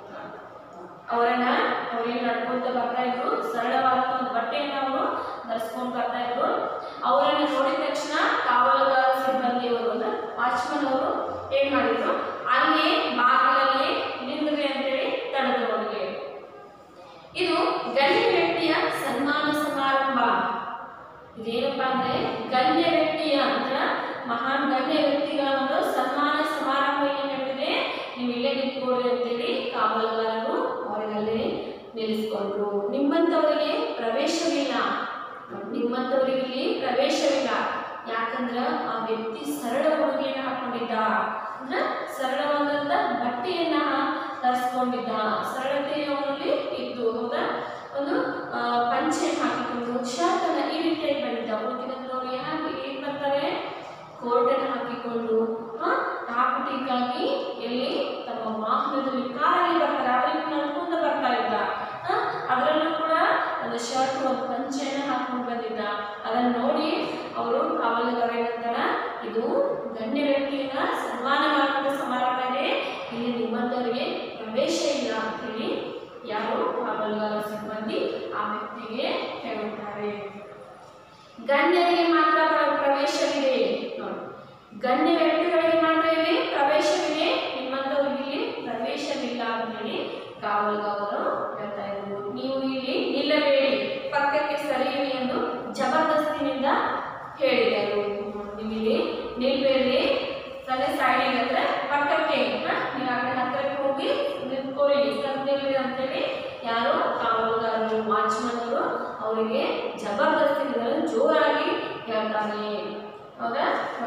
ಅವರನ್ನ ಅವ್ರೇನು ನಡ್ಕೊಂತ ಬರ್ತಾ ಇದ್ರು ಸರಳವಾದಂಥ ಒಂದು ಬಟ್ಟೆಯನ್ನು ಅವರು ಧರಿಸ್ಕೊಂಡು ಬರ್ತಾ ಇದ್ರು ಅವರನ್ನು ನೋಡಿದ ತಕ್ಷಣ ಕಾವಲುಗಾರ ಸಿಬ್ಬಂದಿಯವರು ಅಂದ್ರೆ ವಾಚ್ಮನ್ ಅವರು ಏನ್ ಮಾಡಿದ್ರು ಅಲ್ಲೇ ಬಾಗಿಲಲ್ಲಿ ನಿಂದ್ರಿ ಅಂತೇಳಿ ತಡೆದ್ರು ಅವರಿಗೆ ಇದು ಗಣ್ಯ ವ್ಯಕ್ತಿಯ ಸನ್ಮಾನ ಸಮಾರಂಭ ಇದೇನಪ್ಪ ಅಂದ್ರೆ ಗಣ್ಯ ವ್ಯಕ್ತಿಯ ಅಂತ ಮಹಾನ್ ಗಣ್ಯ ವ್ಯಕ್ತಿಗಳ ಒಂದು ಸನ್ಮಾನ ಸಮಾರಂಭ ಏನು ನಡೆದಿದೆ ನೀವು ಇಲ್ಲೇ ನಿಂತ್ಕೊಳ್ಳಿ ಅಂತೇಳಿ ಕಾವಲುಗಾರರು ಅವರಿಗಲ್ಲಿ ನಿಲ್ಲಿಸ್ಕೊಂಡ್ರು ನಿಮ್ಮಂಥವರಿಗೆ ಪ್ರವೇಶವಿಲ್ಲ ನಿಮ್ಮಂಥವರಿಗೆ ಇಲ್ಲಿ ಪ್ರವೇಶವಿಲ್ಲ ಯಾಕಂದ್ರ ಆ ವ್ಯಕ್ತಿ ಸರಳ ಉಡುಗೆಯನ್ನ ಹಾಕೊಂಡಿದ್ದ ಅಂದ್ರ ಸರಳವಾದಂತ ಬಟ್ಟೆಯನ್ನ ಧರಿಸ್ಕೊಂಡಿದ್ದ ಸರಳತೆ ಅವನಲ್ಲಿ ಇತ್ತು ಹೌದಾ ಒಂದು ಆ, ಪಂಚೆ ಹಾಕಿಕೊಂಡು ಶರ್ಟ್ ಅನ್ನ ಈ ರೀತಿಯಾಗಿ ಬಂದಿದ್ದ ಉಳಿದಿದ್ದವರು ಏನಾಗಿ ಏನ್ ಬರ್ತಾರೆ ಕೋಟ್ ಅನ್ನು ಹಾಕಿಕೊಂಡು ಆ, ಟಾಪ್ ಟೀಕಾಗಿ ಎಲ್ಲಿ ತಮ್ಮ ವಾಹನದಲ್ಲಿ ಕಾರಲ್ಲಿ ಬರ್ತಾರೆ ಅವರಿಗೆ ನಡ್ಕೊಂಡು ಬರ್ತಾ ಇದ್ದ ಆ, ಅದರಲ್ಲೂ ಕೂಡ ಒಂದು ಶರ್ಟ್ ಒಂದು ಪಂಚೆಯನ್ನು ಹಾಕೊಂಡು ಬಂದಿದ್ದ ಅದನ್ನು ನೋಡಿ ಅವರು ಕಾವಲುಗಾರ ಏನಂತಾರ ಇದು ಗಣ್ಯ ವ್ಯಕ್ತಿಯನ್ನ ಸನ್ಮಾನ ಮಾಡುವಂತ ಸಮಾರಂಭ ಇದೆ ಇಲ್ಲಿ ನಿಮ್ಮಂತವರಿಗೆ ಪ್ರವೇಶ ಇಲ್ಲ ಅಂತ ಹೇಳಿ ಯಾರು ಕಾವಲುಗಾರ ಸಿಬ್ಬಂದಿ ಆ ವ್ಯಕ್ತಿಗೆ ಹೇಳುತ್ತಾರೆ ಗಣ್ಯರಿಗೆ ಮಾತ್ರ ಪ್ರ- ಪ್ರವೇಶವಿದೆ ನೋಡಿ ಗಣ್ಯ ವ್ಯಕ್ತಿಗಳಿಗೆ ಮಾತ್ರ ಇಲ್ಲಿ ಪ್ರವೇಶವಿದೆ ನಿಮ್ಮಂತವರಿಗೆ ಇಲ್ಲಿ ಪ್ರವೇಶವಿಲ್ಲ ಅಂತ ಹೇಳಿ ಕಾವಲುಗಾರರು ಹೇಳ್ತಾ ಇದ್ರು ನೀವು ಇಲ್ಲಿ ನಿಲ್ಲಬೇಡಿ ಪಕ್ಕಕ್ಕೆ ಸರಿಯಿರಿ ಎಂದು ಜಬರ್ದಸ್ತಿನಿಂದ ಹೇಳಿದರು ನೀವು ಇಲ್ಲಿ ನಿಲ್ಬೇಡಿ ತಲೆ ಸೈಡಿಗೆ ಅಂದ್ರೆ ಪಕ್ಕಕ್ಕೆ ಹ? ನೀವು ಆ ಕಡೆ ಹತ್ರಕ್ಕೆ ಹೋಗಿ ನಿಂತ್ಕೊಳ್ಳಿ ನಿಲ್ರಿ ಅಂತೇಳಿ ಯಾರು ಕಾವಲುಗಾರರು ವಾಚ್ಮನ್ ಅವರು ಅವರಿಗೆ ಜಬರ್ದಸ್ತಿನಿಂದ ಜೋರಾಗಿ ಹೇಳ್ತಾನೆ ಹೌದಾ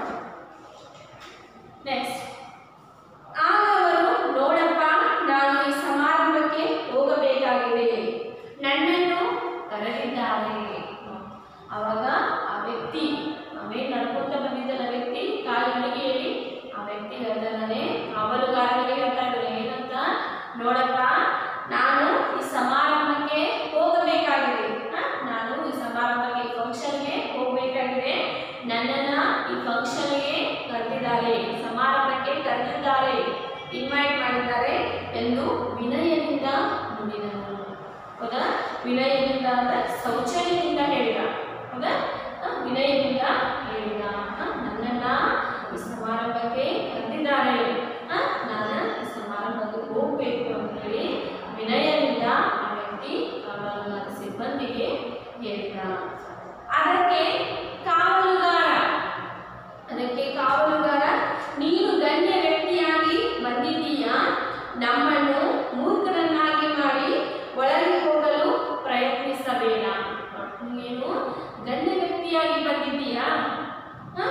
ನೆಕ್ಸ್ಟ್ ಆಗ ಅವರು ನೋಡಪ್ಪ ನಾನು ಈ ಸಮಾರಂಭಕ್ಕೆ ಹೋಗಬೇಕಾಗಿದೆ ನನ್ನನ್ನು ಕರೆದಿದ್ದಾರೆ ಅವಾಗ ಆ ವ್ಯಕ್ತಿ ಅವೇ ನಡ್ಕೊಂತ ಬಂದಿದ್ದಲ್ಲ ವ್ಯಕ್ತಿ ಕಾಲಿನಡಿಗೆಯಲ್ಲಿ ಆ ವ್ಯಕ್ತಿ ಹೇಳ್ತಾನೆ ಕಾವಲುಗಾರನಿಗೆ ಹೇಳ್ತಾ ಇದ್ದಾನೆ ಏನಂತ ನೋಡಪ್ಪ ನಾನು ಈ ಸಮಾರಂಭಕ್ಕೆ ಹೋಗಬೇಕಾಗಿದೆ ಹ? ನಾನು ಈ ಸಮಾರಂಭಕ್ಕೆ ಫಂಕ್ಷನ್ಗೆ ಹೋಗಬೇಕಾಗಿದೆ ನನ್ನನ್ನ ಈ ಫಂಕ್ಷನ್ಗೆ ಕರೆದಿದ್ದಾರೆ ಸಮಾರಂಭಕ್ಕೆ ಕರೆದಿದ್ದಾರೆ ಇನ್ವೈಟ್ ಮಾಡಿದ್ದಾರೆ ಎಂದು ವಿನಯದಿಂದ ನುಡಿದನು ಹೌದಾ ವಿನಯದಿಂದ ಅಂದ್ರೆ ಶೌಚಲ್ಯದಿಂದ ಹೇಳಿದ ಹೌದಾ ಆ, ವಿನಯದಿಂದ ಹೇಳಿದ ಆ, ನನ್ನನ್ನ ಈ ಸಮಾರಂಭಕ್ಕೆ ಕರೆದಿದ್ದಾರೆ ಆ, ನಾನು ಈ ಸಮಾರಂಭಕ್ಕೆ ಹೋಗಬೇಕು ಅಂತ ಹೇಳಿ ವಿನಯದಿಂದ ಆ ವ್ಯಕ್ತಿ ಕಾವಲುಗಾರ ಸಿಬ್ಬಂದಿಗೆ ಹೇಳಿದ ಅದಕ್ಕೆ ಕಾವಲುಗಾರ ಅದಕ್ಕೆ ಕಾವಲುಗಾರ ನೀನು ಗಣ್ಯ ವ್ಯಕ್ತಿಯಾಗಿ ಬಂದಿದ್ದೀಯಾ ನಮ್ಮನ್ನು ಮೂರ್ಖರನ್ನಾಗಿ ಮಾಡಿ ಒಳಗೆ ಹೋಗಲು ಪ್ರಯತ್ನಿಸಬೇಡ ನೀನು ಗಣ್ಯ ವ್ಯಕ್ತಿಯಾಗಿ ಬಂದಿದ್ದೀಯಾ ಹ?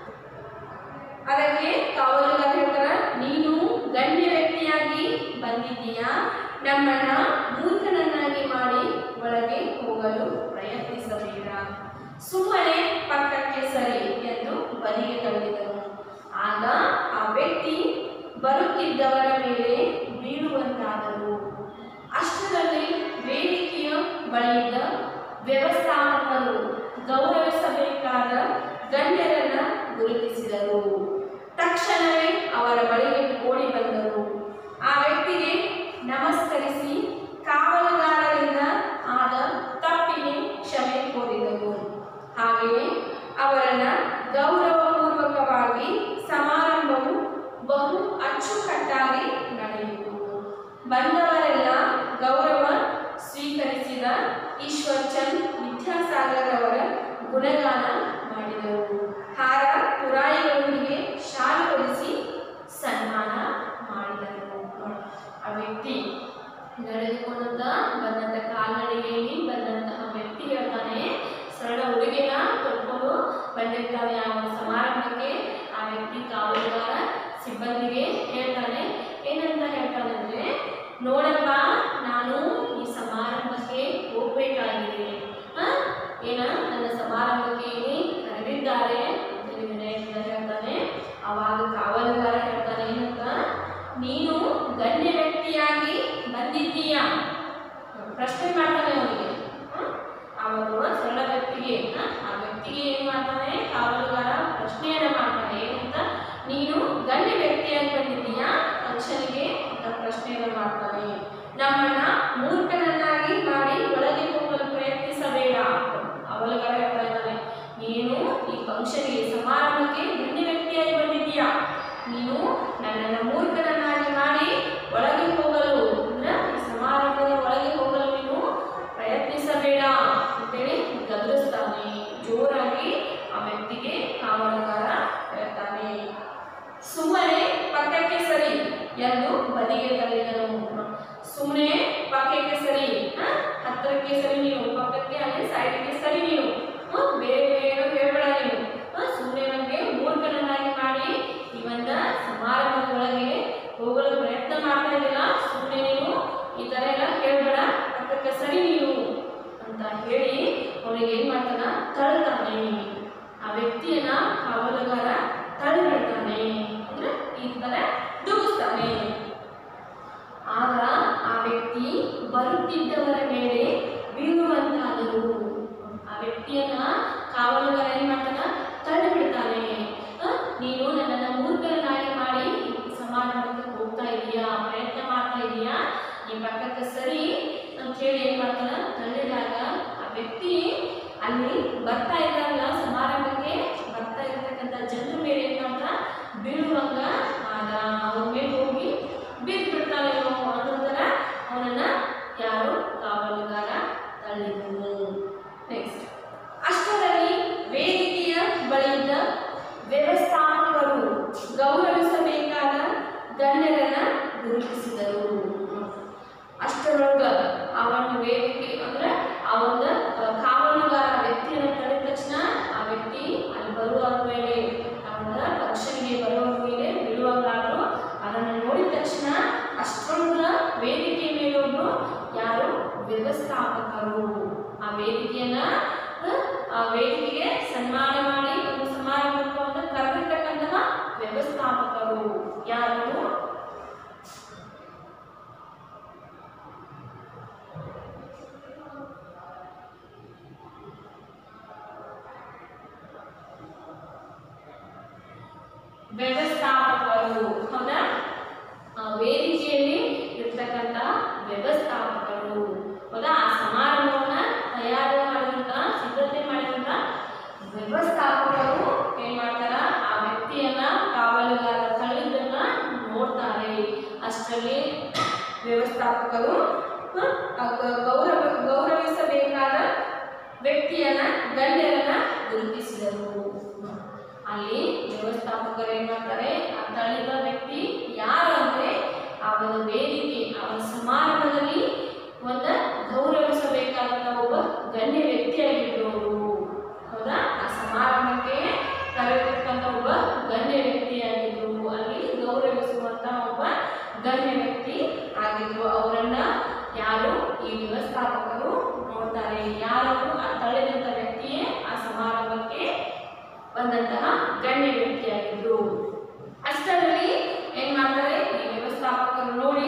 ಅದಕ್ಕೆ ಕಾವಲುಗಾರ ಹೇಳ್ತಾರ ನೀನು ಗಣ್ಯ ವ್ಯಕ್ತಿಯಾಗಿ ಬಂದಿದ್ದೀಯಾ ನಮ್ಮನ್ನ ಮೂರ್ಖನನ್ನಾಗಿ ಮಾಡಿ ಒಳಗೆ ಹೋಗಲು ಪ್ರಯತ್ನಿಸಬೇಡ ಸುಮ್ಮನೆ ಪಕ್ಕಕ್ಕೆ ಸರಿ ಎಂದು ಬದಿಗೆ ತಳ್ಳಿದನು ಆಗ ಆ ವ್ಯಕ್ತಿ ಬರುತ್ತಿದ್ದವರ ಮೇಲೆ ಬೀಳುವಂತಾದರು ಅಷ್ಟರಲ್ಲಿ ವೇದಿಕೆಯ ಬಳಿಯಿದ್ದ ವ್ಯವಸ್ಥಾಪಕರು ಗೌರವಿಸಬೇಕಾದ ಗಣ್ಯರನ್ನ ಗುರುತಿಸಿದರು ತಕ್ಷಣವೇ ಅವರ ಬಳಿಗೆ ಓಡಿ ಬಂದರು ಆ ವ್ಯಕ್ತಿಗೆ ನಮಸ್ಕರಿಸಿ ಕಾವಲುಗಾರರಿಂದ ಆದ ತಪ್ಪಿಗೆ ಕ್ಷಮೆ ಕೋರಿದರು ಹಾಗೆಯೇ ಅವರನ್ನ ಗೌರವಪೂರ್ವಕವಾಗಿ ಸಮಾರಂಭವು ಬಹು ಅಚ್ಚುಕಟ್ಟಾಗಿ ನಡೆಯಿತು ಬಂದವರೆಲ್ಲ ಗೌರವ ಸ್ವೀಕರಿಸಿದ ಈಶ್ವರ್ ಚಂದ್ ವಿದ್ಯಾಸಾಗರ್ ಅವರ ಗುಣಗಾನ ಮಾಡಿದರು ಹಾರ ತುರಾಯಿಗಳೊಂದಿಗೆ ಶಾಲು ಹೊದಿಸಿ ಸನ್ಮಾನ ಮಾಡಿದರು ಆ ವ್ಯಕ್ತಿ ನಡೆದುಕೊಂಡಂತ ಬಂದಂತ ಕಾಲ್ನಡಿಗೆಯಲ್ಲಿ ಬಂದಂತಹ ವ್ಯಕ್ತಿ ಹೇಳ್ತಾನೆ ಸರಳ ಉಡುಗೆನ ತೊಟ್ಕೊಂಡು ಬಂದಿರ್ತಾನೆ ಆ ಒಂದು ಸಮಾರಂಭಕ್ಕೆ ಆ ವ್ಯಕ್ತಿ ಕಾವಲುಗಾರ ಸಿಬ್ಬಂದಿಗೆ ಹೇಳ್ತಾನೆ ಏನಂತ ಹೇಳ್ತಾನೆ ಅಂದ್ರೆ ನೋಡಪ್ಪ ನಾನು ಈ ಸಮಾರಂಭಕ್ಕೆ ಹೋಗ್ಬೇಕಾಗಿದೆ ಆ? ಏನ ನನ್ನ ಸಮಾರಂಭಕ್ಕೆ ಇಲ್ಲಿ ಕರೆದಿದ್ದಾರೆ ಅಂತೇಳಿ ವಿನಯದಿಂದ ಹೇಳ್ತಾನೆ ಅವಾಗ ಕಾವಲುಗಾರ ಹೇಳ್ತಾನೆ ಏನಂತ ನೀನು ಗಣ್ಯ ವ್ಯಕ್ತಿಯಾಗಿ ಬಂದಿದ್ದೀಯಾ ಪ್ರಶ್ನೆ ಮಾಡ್ತಾನೆ ಅವನಿಗೆ ಅವನು ಸರಳ ವ್ಯಕ್ತಿಗೆ ಹ? ಆ ವ್ಯಕ್ತಿಗೆ ಏನ್ ಮಾಡ್ತಾನೆ ಕಾವಲುಗಾರ ಪ್ರಶ್ನೆಯನ್ನ ಮಾಡ್ತಾನೆ ಏನಂತ ನೀನು ಗಣ್ಯ ವ್ಯಕ್ತಿಯಾಗಿ ಬಂದಿದ್ದೀಯಾ ಫಂಕ್ಷನ್ಗೆ ಅಂತ ಪ್ರಶ್ನೆಯನ್ನ ಮಾಡ್ತಾನೆ ನಮ್ಮನ್ನ ಮೂರ್ಖನನ್ನಾಗಿ ಮಾಡಿ ಒಳಗೆ ಹೋಗಲು ಪ್ರಯತ್ನಿಸಬೇಡ ಅವಲುಗಾರ ಹೇಳ್ತಾ ಇದ್ದಾನೆ ನೀನು ಈ ಫಂಕ್ಷನ್ಗೆ ಸಮಾರಂಭಕ್ಕೆ ಗಣ್ಯ ವ್ಯಕ್ತಿಯಾಗಿ ಬಂದಿದ್ದೀಯಾ ನೀನು ನನ್ನನ್ನು ಮೂರ್ಖನನ್ನಾಗಿ ಮಾಡಿ ಒಳಗೆ ಹೋಗಲು ಅಂದ್ರೆ ಈ ಸಮಾರಂಭದ ಒಳಗೆ ಹೋಗಲು ನೀನು ಪ್ರಯತ್ನಿಸಬೇಡ ಅಂತೇಳಿ ಗದರಿಸ್ತಾನೆ ಜೋರಾಗಿ ಆ ವ್ಯಕ್ತಿಗೆ ಕಾವಲುಗಾರ ಹೇಳ್ತಾನೆ ಸುಮ್ಮನೆ ಪಕ್ಕಕ್ಕೆ ಸರಿ ಎಂದು ಬದಿಗೆ ತಳ್ಳಿದನು ಸುಮ್ಮನೆ ಪಕ್ಕಕ್ಕೆ ಸರಿ ಹ? ಹತ್ತಿರಕ್ಕೆ ಸರಿ ನೀನು ಪಕ್ಕಕ್ಕೆ ಅಲ್ಲಿ ಸೈಡ್ಗೆ ಸರಿ ನೀನು ಹ? ಬೇರೆ ಬೇರೆ ಏನೋ ಹೇಳ್ಬೇಡ ನೀನು ಹ? ಮಾಡಿದಿಲ್ಲ ಸುಮ್ಮನೆ ನೀನು ಈ ಥರ ಎಲ್ಲ ಹೇಳ್ಬೇಡ ಪಕ್ಕಕ್ಕೆ ಸರಿ ನೀನು ಅಂತ ಹೇಳಿ ಅವನಿಗೆ ಏನು ಮಾಡ್ತಾನ ತಳ್ತಾನೆ ಆ ವ್ಯಕ್ತಿಯನ್ನ ಕಾವಲುಗಾರ ತಳ್ಳಿಬಿಡ್ತಾನೆ ಅಂದ್ರೆ ಈ ಥರ ಡುಗಿಸ್ತಾನೆ ಆಗ ಆ ವ್ಯಕ್ತಿ ಬರುತ್ತಿದ್ದವರ ಮೇಲೆ ಬೀಳುವಂತಾದರು ಆ ವ್ಯಕ್ತಿಯನ್ನ ಕಾವಲುಗಾರ ಏನ್ ಮಾಡ್ತಾನ ತಳ್ಳಿ ಬಿಡ್ತಾನೆ ಆ, ನೀನು ನನ್ನನ್ನು ಮೂರ್ಖರನ್ನಾಗಿ ಮಾಡಿ ಈ ಸಮಾರಂಭಕ್ಕೆ ಹೋಗ್ತಾ ಇದೀಯಾ ಪ್ರಯತ್ನ ಮಾಡ್ತಾ ಇದೀಯಾ ಈ ಪಕ್ಕಕ್ಕೆ ಸರಿ ಅಂತ ಹೇಳಿ ಏನ್ ಮಾಡ್ತಾನ ತಳ್ಳಿದಾಗ ಆ ವ್ಯಕ್ತಿ ಅಲ್ಲಿ ಬರ್ತಾ ಇದ್ದಾರಲ್ಲ ಸಮಾರಂಭಕ್ಕೆ ಬರ್ತಾ ಇರ್ತಕ್ಕಂಥ ಜನರ ಮೇಲೆ ಏನ್ ಮಾಡ್ತಾ ಬೀಳುವಂಗ ಆದ ಅವ್ರ ಮೇಲೆ ಹೋಗಿ ಬಿದ್ದು ಬಿಡ್ತಾನೇನೋ ಅನ್ನೋ ಥರ ಅವನನ್ನ ಯಾರು ಕಾವಲುಗಾರ ತಳ್ಳಿದನು ನೆಕ್ಸ್ಟ್ ಅಷ್ಟರಲ್ಲಿ ವೇದಿಕೆಯ ಬಳಿಯಿದ್ದ ವ್ಯವಸ್ಥಾಪಕರು ಗೌರವಿಸಬೇಕಾದ ಗಣ್ಯರನ್ನ ಗುರುತಿಸಿದರು ಅಷ್ಟರೊಳಗ ಅವನ ವೇದಿಕೆ ಅಂದ್ರೆ ಆ ಒಂದು ಆ, ಕಾವಲುಗಾರ ವ್ಯಕ್ತಿಯನ್ನು ತಡೆದ ತಕ್ಷಣ ಆ ವ್ಯಕ್ತಿ ಅಲ್ಲಿ ಬರುವವರ ಮೇಲೆ ಅವನ ಫಂಕ್ಷನ್ಗೆ ಬರುವವರ ಮೇಲೆ ಬೀಳುವಾಗಲಾದ್ರು ಅದನ್ನು ನೋಡಿದ ತಕ್ಷಣ ಅಷ್ಟರೊಳಗ ವೇದಿಕೆ ಮೇಲೆ ಒಬ್ರು ಯಾರು ವ್ಯವಸ್ಥಾಪಕರು ಆ ವೇದಿಕೆಯನ್ನ ಆ, ಆ ವೇದಿಕೆಗೆ ಸನ್ಮಾನ ಮಾಡಿ ಒಂದು ಸಮಾರಂಭವನ್ನು ಕರೆದಿರ್ತಕ್ಕಂತಹ ವ್ಯವಸ್ಥಾಪಕರು ಯಾರು ವ್ಯವಸ್ಥಾಪಕರು ಹೌದಾ ಆ ವೇದಿಕೆಯಲ್ಲಿ ಇರ್ತಕ್ಕಂಥ ವ್ಯವಸ್ಥಾಪಕರು ಹೌದಾ ಆ ಸಮಾರಂಭವನ್ನ ತಯಾರು ಮಾಡಿದಂತ ಸಿದ್ಧತೆ ಮಾಡಿದಂತ ವ್ಯವಸ್ಥಾಪಕರು ಏನ್ ಮಾಡ್ತಾರ ಆ ವ್ಯಕ್ತಿಯನ್ನ ಕಾವಲುಗಾರ ತಳ್ಳಿದ್ದನ್ನ ನೋಡ್ತಾರೆ ಅಷ್ಟರಲ್ಲಿ ವ್ಯವಸ್ಥಾಪಕರು ಹ, ಆ ಗ- ಗೌರವ ಗೌರವಿಸಬೇಕಾದ ವ್ಯಕ್ತಿಯನ್ನ ಗಣ್ಯರನ್ನ ಗುರುತಿಸಿದರು ಅಲ್ಲಿ ವ್ಯವಸ್ಥಾಪಕರು ಏನ್ ಮಾಡ್ತಾರೆ ಆ ತಳ್ಳಿದ ವ್ಯಕ್ತಿ ಯಾರು ಅಂದ್ರೆ ಅವನ ವೇದಿಕೆ ಅವನ ಸಮಾರಂಭದಲ್ಲಿ ಒಂದ ಗೌರವಿಸಬೇಕಾದಂತ ಒಬ್ಬ ಗಣ್ಯ ವ್ಯಕ್ತಿಯಾಗಿದ್ರು ಅವರು ಹೌದಾ ಆ ಸಮಾರಂಭಕ್ಕೆ ಕರೆದಿರ್ತಕ್ಕಂಥ ಒಬ್ಬ ಗಣ್ಯ ವ್ಯಕ್ತಿಯಾಗಿದ್ರು ಅಲ್ಲಿ ಗೌರವಿಸುವಂತ ಒಬ್ಬ ಗಣ್ಯ ವ್ಯಕ್ತಿ ಆಗಿದ್ರು ಅವರನ್ನ ಯಾರು ಈ ವ್ಯವಸ್ಥಾಪಕರು ನೋಡ್ತಾರೆ ಯಾರು ಆ ತಳ್ಳಿದಂಥ ವ್ಯಕ್ತಿಯೇ ಆ ಸಮಾರಂಭಕ್ಕೆ ಬಂದಂತಹ ಗಣ್ಯ ವ್ಯಕ್ತಿಯಾಗಿದ್ರು ಅಷ್ಟರಲ್ಲಿ ಏನ್ ಮಾಡ್ತಾರೆ ಈ ವ್ಯವಸ್ಥಾಪಕರು ನೋಡಿ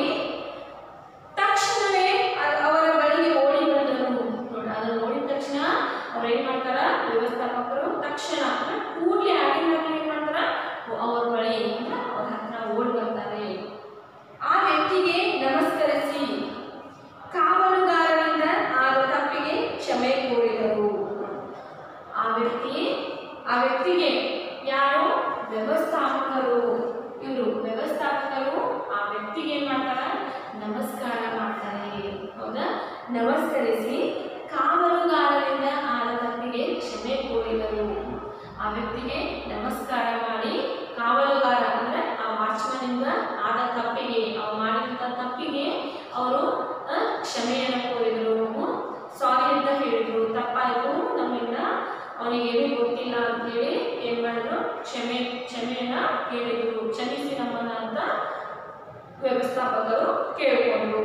ತಕ್ಷಣವೇ ಅ- ಅವರ ಬಳಿಗೆ ಓಡಿ ಬಂದರು ನೋಡಿ ಅದನ್ನು ನೋಡಿದ ತಕ್ಷಣ ಅವ್ರು ಏನ್ ಮಾಡ್ತಾರ ವ್ಯವಸ್ಥಾಪಕರು ತಕ್ಷಣ ಅಂದ್ರೆ ಕೂಡ್ಲೆ ಆಗಿನ ಏನ್ ಮಾಡ್ತಾರ ಅವ್ರ ಬಳಿ ಅಂದ್ರೆ ಅವ್ರ ಹತ್ರ ಓಡಿ ಬರ್ತಾರೆ ಆ ವ್ಯಕ್ತಿಗೆ ನಮಸ್ಕರಿಸಿ ಕಾವಲುಗಾರರಿಂದ ಆದ ತಪ್ಪಿಗೆ ಕ್ಷಮೆ ಕೋರಿದರು ಆ ವ್ಯಕ್ತಿ ಆ ವ್ಯಕ್ತಿಗೆ ಯಾರು ವ್ಯವಸ್ಥಾಪಕರು ಇವರು ವ್ಯವಸ್ಥಾಪಕರು ಆ ವ್ಯಕ್ತಿಗೆ ಏನ್ ಮಾಡ್ತಾರ ನಮಸ್ಕಾರ ಮಾಡ್ತಾರೆ ಹೌದಾ ನಮಸ್ಕರಿಸಿ ಕಾವಲುಗಾರರಿಂದ ಆದ ತಪ್ಪಿಗೆ ಕ್ಷಮೆ ಕೋರಿದರು ಆ ವ್ಯಕ್ತಿಗೆ ನಮಸ್ಕಾರ ಮಾಡಿ ಕಾವಲುಗಾರ ಅಂದ್ರೆ ಆ ವಾಚ್ಮನಿಂದ ಆದ ತಪ್ಪಿಗೆ ಅವ್ರು ಮಾಡಿದಂಥ ತಪ್ಪಿಗೆ ಅವರು ಕ್ಷಮೆಯನ್ನು ಕೋರಿದರು ಸಾರಿ ಅಂತ ಹೇಳಿದ್ರು ತಪ್ಪಾಯಿತು ನಮ್ಮಿಂದ ಅವನಿಗೇನು ಗೊತ್ತಿಲ್ಲ ಅಂತ ಹೇಳಿ ಏನು ಮಾಡಿದ್ರು ಕ್ಷಮೆ ಕ್ಷಮೆಯನ್ನ ಕೇಳಿದ್ರು ಕ್ಷಮಿಸಿ ನಮ್ಮನ್ನ ಅಂತ ವ್ಯವಸ್ಥಾಪಕರು ಕೇಳಿಕೊಂಡ್ರು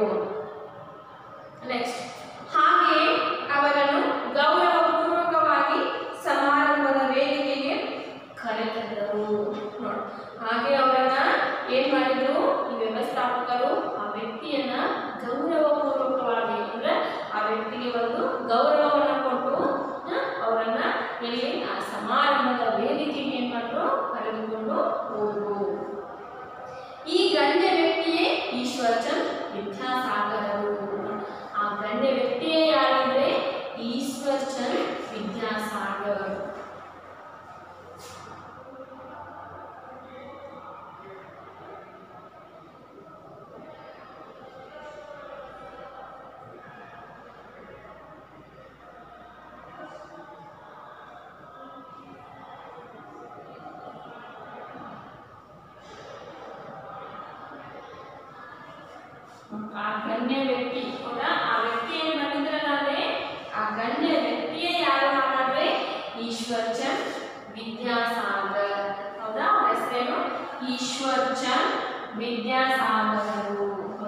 ನೆಕ್ಸ್ಟ್ ಹಾಗೆ ಅವರನ್ನು ಗೌರವಪೂರ್ವಕವಾಗಿ ಸಮಾರಂಭದ ವೇದಿಕೆಗೆ ಕರೆತಂದರು ನೋಡಿ ಹಾಗೆ ಅವರನ್ನ ಏನ್ ಮಾಡಿದ್ರು ಈ ವ್ಯವಸ್ಥಾಪಕರು ಆ ವ್ಯಕ್ತಿಯನ್ನ ಗೌರವಪೂರ್ವಕವಾಗಿ ಅಂದ್ರೆ ಆ ವ್ಯಕ್ತಿಗೆ ಒಂದು ಗೌರವವನ್ನು ಕೊಟ್ಟು ಆ, ಅವರನ್ನ ಇಲ್ಲಿ ಆ ಸಮಾರಂಭದ ವೇದಿಕೆಗೆ ಏನ್ ಮಾಡಿದ್ರು ಕರೆದುಕೊಂಡು ಹೋದ್ರು ಈ ಗಣ್ಯ ವ್ಯಕ್ತಿಯೇ ಈಶ್ವರಚಂದ್ ವಿದ್ಯಾಸಾಗರರು ಆ ಗಣ್ಯ ವ್ಯಕ್ತಿಯೇ ಯಾರಂದ್ರೆ ಈಶ್ವರ್ ಚಂದ್ ವಿದ್ಯಾಸಾಗರ್ ಆ ಗಣ್ಯ ವ್ಯಕ್ತಿ ಹೌದಾ ಆ ವ್ಯಕ್ತಿ ಏನ್ ಬಂದಿದ್ರಲ್ಲ ಅಂದ್ರೆ ಆ ಗಣ್ಯ ವ್ಯಕ್ತಿಯೇ ಯಾರು ಹಾಗಾದ್ರೆ ಈಶ್ವರ್ ಚಂದ್ ವಿದ್ಯಾಸಾಗರ್ ಹೌದಾ ಅವ್ರ ಹೆಸರೇನು ಈಶ್ವರ್ ಚಂದ್ ವಿದ್ಯಾಸಾಗರರು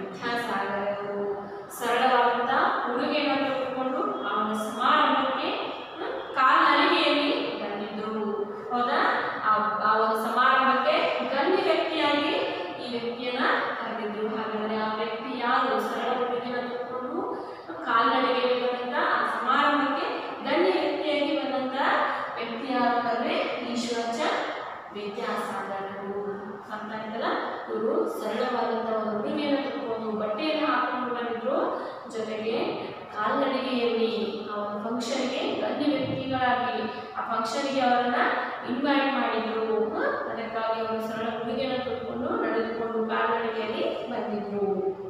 ವಿದ್ಯಾಸಾಗರರು ಸರಳವಾದಂಥ ಉಡುಗೆಯನ್ನು ತೆಗೆದುಕೊಂಡು ಆ ಒಂದು ಸಮಾರಂಭಕ್ಕೆ ಹ, ಕಾಲ್ನಡಿಗೆಯಲ್ಲಿ ಬಂದಿದ್ದರು ಹೌದಾ ಆ ಆ ಒಂದು ಸಮಾರಂಭಕ್ಕೆ ಗಣ್ಯ ವ್ಯಕ್ತಿಯಾಗಿ ಈ ವ್ಯಕ್ತಿಯನ್ನ ಕರೆದಿದ್ರು ಹಾಗಾದರೆ ಆ ವ್ಯಕ್ತಿ ಯಾರು ಸರಳ ಉಡುಗೆಯನ್ನು ತೆಗೆದುಕೊಂಡು ಕಾಲ್ನಡಿಗೆಯಲ್ಲಿ ಬಂದಂತ ಆ ಸಮಾರಂಭಕ್ಕೆ ಗಣ್ಯ ವ್ಯಕ್ತಿಯಾಗಿ ಬಂದಂತ ವ್ಯಕ್ತಿ ಯಾರು ಅಂದರೆ ಈಶ್ವರಚಂದ್ ವಿದ್ಯಾಸಾಗರರು ಅಂತ ಆಯ್ತಲ್ಲ ಇವರು ಸರಳವಾದಂಥ ಒಂದು ಉಡುಗೆಯನ್ನು ತೆಗೆದುಕೊಂಡು ಬಟ್ಟೆಯನ್ನು ಹಾಕೊಂಡು ಬಂದಿದ್ರು ಜೊತೆಗೆ ಕಾಲ್ನಡಿಗೆಯಲ್ಲಿ ಆ ಒಂದು ಫಂಕ್ಷನ್ಗೆ ಗಣ್ಯ ವ್ಯಕ್ತಿಗಳಾಗಿ ಆ ಫಂಕ್ಷನ್ಗೆ ಅವರನ್ನ ಇನ್ವೈಟ್ ಮಾಡಿದ್ರು ಹ? ಅದಕ್ಕಾಗಿ ಅವರು ಸರಳ ಉಡುಗೆಯನ್ನು ತೆಗೆದುಕೊಂಡು ನಡೆದುಕೊಂಡು ಕಾಲ್ನಡಿಗೆಯಲ್ಲಿ ಬಂದಿದ್ರು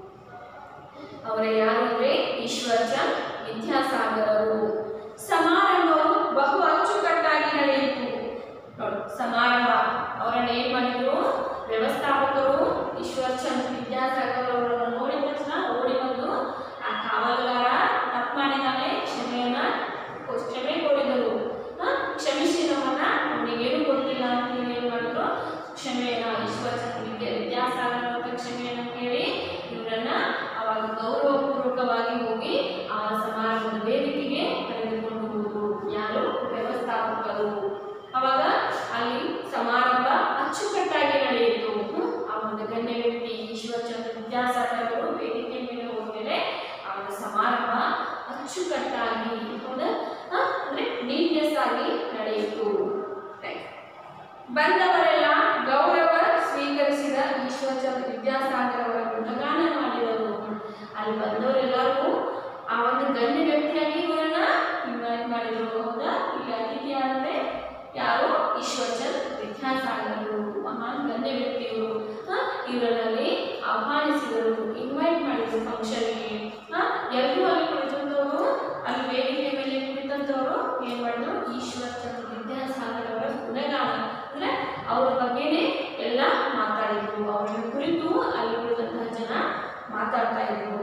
ಅವರೇ ಯಾರು ಅಂದರೆ ಈಶ್ವರಚಂದ್ ವಿದ್ಯಾಸಾಗರರು ಸಮಾರಂಭವು ಬಹು ಅಚ್ಚುಕಟ್ಟಾಗಿ ನಡೆಯಿತು ನೋಡು ಸಮಾರಂಭ ಅವರನ್ನ ಏನ್ ಮಾಡಿದ್ರು ವ್ಯವಸ್ಥಾಪಕರು ಈಶ್ವರಚಂದ್ ವಿದ್ಯಾಸಾಗರ್ ಅವರನ್ನು ನೋಡಿದ ತಕ್ಷಣ ಓಡಿ ಬಂದು ಆ ಕಾವಲುಗಾರ ತಪ್ಪು ಮಾಡಿದ್ದಾನೆ ಕ್ಷಮೆಯನ್ನ ಕ್ಷಮೆ ಕೋರಿದರು ಹ? ಕ್ಷಮಿಸಿ ನಮ್ಮನ್ನ ಅವನಿಗೇನು ಗೊತ್ತಿಲ್ಲ ಅಂತ ಹೇಳಿ ಏನ್ ಮಾಡಿದ್ರು ಕ್ಷಮೆಯನ್ನ ಈಶ್ವರಚಂದ್ ವಿದ್ಯಾ ವಿದ್ಯಾಸಾಗರ್ ಅವರ ಕ್ಷಮೆಯನ್ನ ಕೇಳಿ ಇವರನ್ನ ಅವಾಗ ಗೌರವಪೂರ್ವಕವಾಗಿ ಹೋಗಿ ಆ ಸಮಾರಂಭದ ವೇದಿಕೆಗೆ ಕರೆದುಕೊಂಡು ಹೋದ್ರು ಯಾರು ವ್ಯವಸ್ಥಾಪಕರು ಅವಾಗ ಅಲ್ಲಿ ಸಮಾರಂಭ ಅಚ್ಚುಕಟ್ಟಾಗಿ ನಡೆಯಿತು ಹ್ಮ್? ಆ ಒಂದು ಗಣ್ಯ ವ್ಯಕ್ತಿ ಈಶ್ವರಚಂದ್ರ ವಿದ್ಯಾಸಾಗರ್ ಅವರು ವೇದಿಕೆ ಮೇಲೆ ಹೋದ್ಮೇಲೆ ಆ ಒಂದು ಸಮಾರಂಭ ಅಚ್ಚುಕಟ್ಟಾಗಿ ಹೌದಾ ಹ? ಅಂದ್ರೆ ನೀಟ್ನೆಸ್ ಆಗಿ ನಡೆಯಿತು Right. ಬಂದವರೆಲ್ಲ ಗೌರವ ಸ್ವೀಕರಿಸಿದ ಈಶ್ವರಚಂದ್ರ ವಿದ್ಯಾಸಾಗರ್ ಅವರ ಗುಣಗಾನ ಮಾಡಿದರು ಅಲ್ಲಿ ಬಂದವರೆಲ್ಲರೂ ಆ ಒಂದು ಗಣ್ಯ ವ್ಯಕ್ತಿಯಾಗಿ ಇವರನ್ನ ಇನ್ವೈಟ್ ಮಾಡಿದ್ರು ಹೌದಾ ಇಲ್ಲಿ ಅತಿಥಿ ಅಂದ್ರೆ ಯಾರು ಈಶ್ವರಚಂದ್ ವಿದ್ಯಾಸಾಗರರು ಮಹಾನ್ ಗಣ್ಯ ವ್ಯಕ್ತಿಗಳು ಹ? ಇವರಲ್ಲಿ ಆಹ್ವಾನಿಸಿದರು ಇನ್ವೈಟ್ ಮಾಡಿದ್ರು ಫಂಕ್ಷನ್ಗೆ ಎಲ್ಲರೂ ಅಲ್ಲಿ ಕುಳಿತಂತವರು ಅಲ್ಲಿ ವೇದಿಕೆ ಮೇಲೆ ಕುಳಿತಂತವರು ಏನ್ ಮಾಡಿದ್ರು ಈಶ್ವರಚಂದ್ರ ವಿದ್ಯಾಸಾಗರ್ ಅವರ ಗುಣಗಾನ ಅಂದ್ರೆ ಅವ್ರ ಬಗ್ಗೆನೇ ಎಲ್ಲ ಮಾತಾಡಿದ್ರು ಅವರನ್ನು ಕುರಿತು ಅಲ್ಲಿ ಕುಳಿತಂತಹ ಜನ ಮಾತಾಡ್ತಾ ಇದ್ರು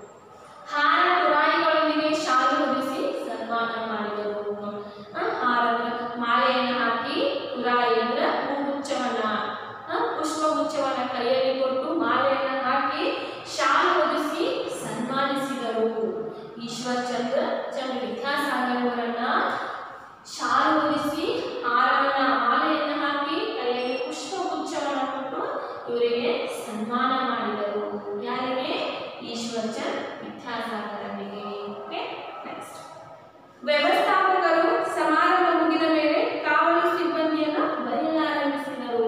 ಹಾರ ತುರಾಯಿಗಳೊಂದಿಗೆ ಶಾಲು ಹೊದಿಸಿ ಸನ್ಮಾನ ಮಾಡಿದರು ಆ, ಹಾರದ ಮಾಲೆಯನ್ನು ಹಾಕಿ ತುರಾಯಿ ಅಂದ್ರೆ ಹೂಗುಚ್ಛವನ್ನ ಆ, ಪುಷ್ಪಗುಚ್ಛವನ್ನ ಕೈಯಲ್ಲಿ ಕೊಟ್ಟು ಮಾಲೆಯನ್ನು ಹಾಕಿ ಶಾಲು ಹೊದಿಸಿ ಸನ್ಮಾನಿಸಿದರು ಈಶ್ವರ್ ಚಂದ್ರ ಚಂದ್ರ ವಿದ್ಯಾಸಾಗರ್ ಅವರನ್ನ ಶಾಲು ಹೊದಿಸಿ ಹಾರವನ್ನ ಮಾಲೆಯನ್ನು ಹಾಕಿ ಕೈಯಲ್ಲಿ ಪುಷ್ಪಗುಚ್ಛವನ್ನು ಕೊಟ್ಟು ಇವರಿಗೆ ಸನ್ಮಾನ ಮಾಡಿದರು ಯಾರಿಗೆ ಈಶ್ವರ್ ಚಂದ್ ವಿದ್ಯಾಸಾಗರನಿಗೆ ಓಕೆ ನೆಕ್ಸ್ಟ್ ವ್ಯವಸ್ಥಾಪಕರು ಸಮಾರಂಭ ಮುಗಿದ ಮೇಲೆ ಕಾವಲು ಸಿಬ್ಬಂದಿಯನ್ನು ಬರೆಯಲಾರಂಭಿಸಿದರು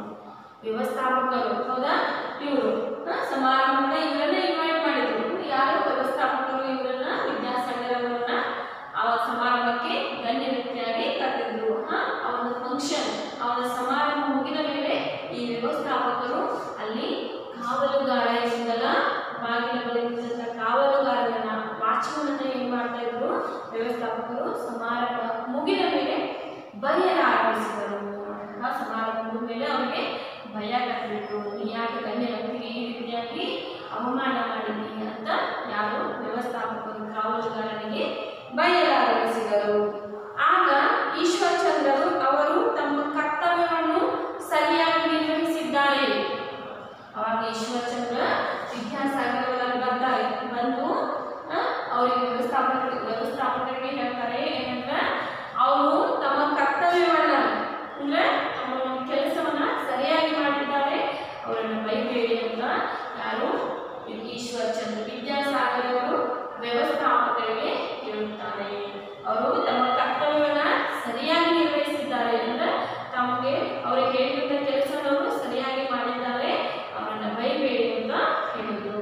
ವ್ಯವಸ್ಥಾಪಕರು ಹೌದಾ ಇವರು ಸಮಾರಂಭ ಇವರನ್ನ ಇನ್ವೈಟ್ ಮಾಡಿದ್ರು ಯಾರು ವ್ಯವಸ್ಥಾಪಕರು ಇವರನ್ನ ವಿದ್ಯಾಸಾಗರ್ ಅವರನ್ನ ಆ ಸಮಾರಂಭಕ್ಕೆ ಗಣ್ಯ ವ್ಯಕ್ತಿಯಾಗಿ ಕರೆದಿದ್ರು ಆ ಆ ಒಂದು ಫಂಕ್ಷನ್ ಆ ಒಂದು ಸಮಾರಂಭ ಮುಗಿದ ಮೇಲೆ ಈ ವ್ಯವಸ್ಥಾಪಕರು ಅಲ್ಲಿ ಕಾವಲುಗಾರ ಇರುತ್ತಲ್ಲ ಬಾಗಿಲ ಬಳಿ ನಿಂತಿದ್ದ ಕಾವಲುಗಾರರನ್ನ ವಾಚ್ಮನ್ ಏನ್ ಮಾಡ್ತಾ ಇದ್ರು ವ್ಯವಸ್ಥಾಪಕರು ಸಮಾರಂಭ ಮುಗಿದ ಮೇಲೆ ಬರೆಯಲಾರಂಭಿಸಿದರು ಆ ಸಮಾರಂಭ ಮುಗಿದ ಮೇಲೆ ಅವರಿಗೆ ಭಯ ಕಟ್ಟಿಬಿಟ್ರು ನೀ ಯಾಕೆ ಗಣ್ಯ ವ್ಯಕ್ತಿಗೆ ಈ ರೀತಿಯಾಗಿ ಅವಮಾನ ಮಾಡಿದ್ದೀನಿ ಅಂತ ಯಾರು ವ್ಯವಸ್ಥಾಪಕರು ಕಾವಲುಗಾರನಿಗೆ ಬರೆಯಲಾರಂಭಿಸಿದರು ಆಗ ಈಶ್ವರಚಂದ್ರರು ಅವರು ತಮ್ಮ ಕರ್ತವ್ಯವನ್ನು ಸರಿಯಾಗಿ ನಿರ್ವಹಿಸಿದ್ದಾರೆ ಅವಾಗ ಈಶ್ವರಚಂದ್ರ ವಿದ್ಯಾಸಾಗರ್ ಅವರಲ್ಲಿ ಬರ್ತಾರೆ ಬಂದು ಆ, ಅವರಿಗೆ ವ್ಯವಸ್ಥಾಪಕ ವ್ಯವಸ್ಥಾಪಕರಿಗೆ ಹೇಳ್ತಾರೆ ಏನಂದ್ರೆ ಅವರು ತಮ್ಮ ಕರ್ತವ್ಯವನ್ನ ಅಂದ್ರೆ ತಮ್ಮ ಒಂದು ಕೆಲಸವನ್ನ ಸರಿಯಾಗಿ ಮಾಡಿದ್ದಾರೆ ಅವರನ್ನು ಬೈಬೇಡಿ ಅಂತ ಯಾರು ಈಶ್ವರ್ ಚಂದ್ರ ವಿದ್ಯಾಸಾಗರ್ ಅವರು ವ್ಯವಸ್ಥಾಪಕರಿಗೆ ಹೇಳುತ್ತಾರೆ ಅವರು ತಮ್ಮ ಕರ್ತವ್ಯವನ್ನ ಸರಿಯಾಗಿ ನಿರ್ವಹಿಸಿದ್ದಾರೆ ಅಂದ್ರೆ ತಮಗೆ ಅವರಿಗೆ ಹೇಳಿದ ಕೆಲಸವನ್ನು ಅವರು ಸರಿಯಾಗಿ ಮಾಡಿದ್ದಾರೆ ಅವರನ್ನ ಬೈಬೇಡಿ ಅಂತ ಹೇಳಿದರು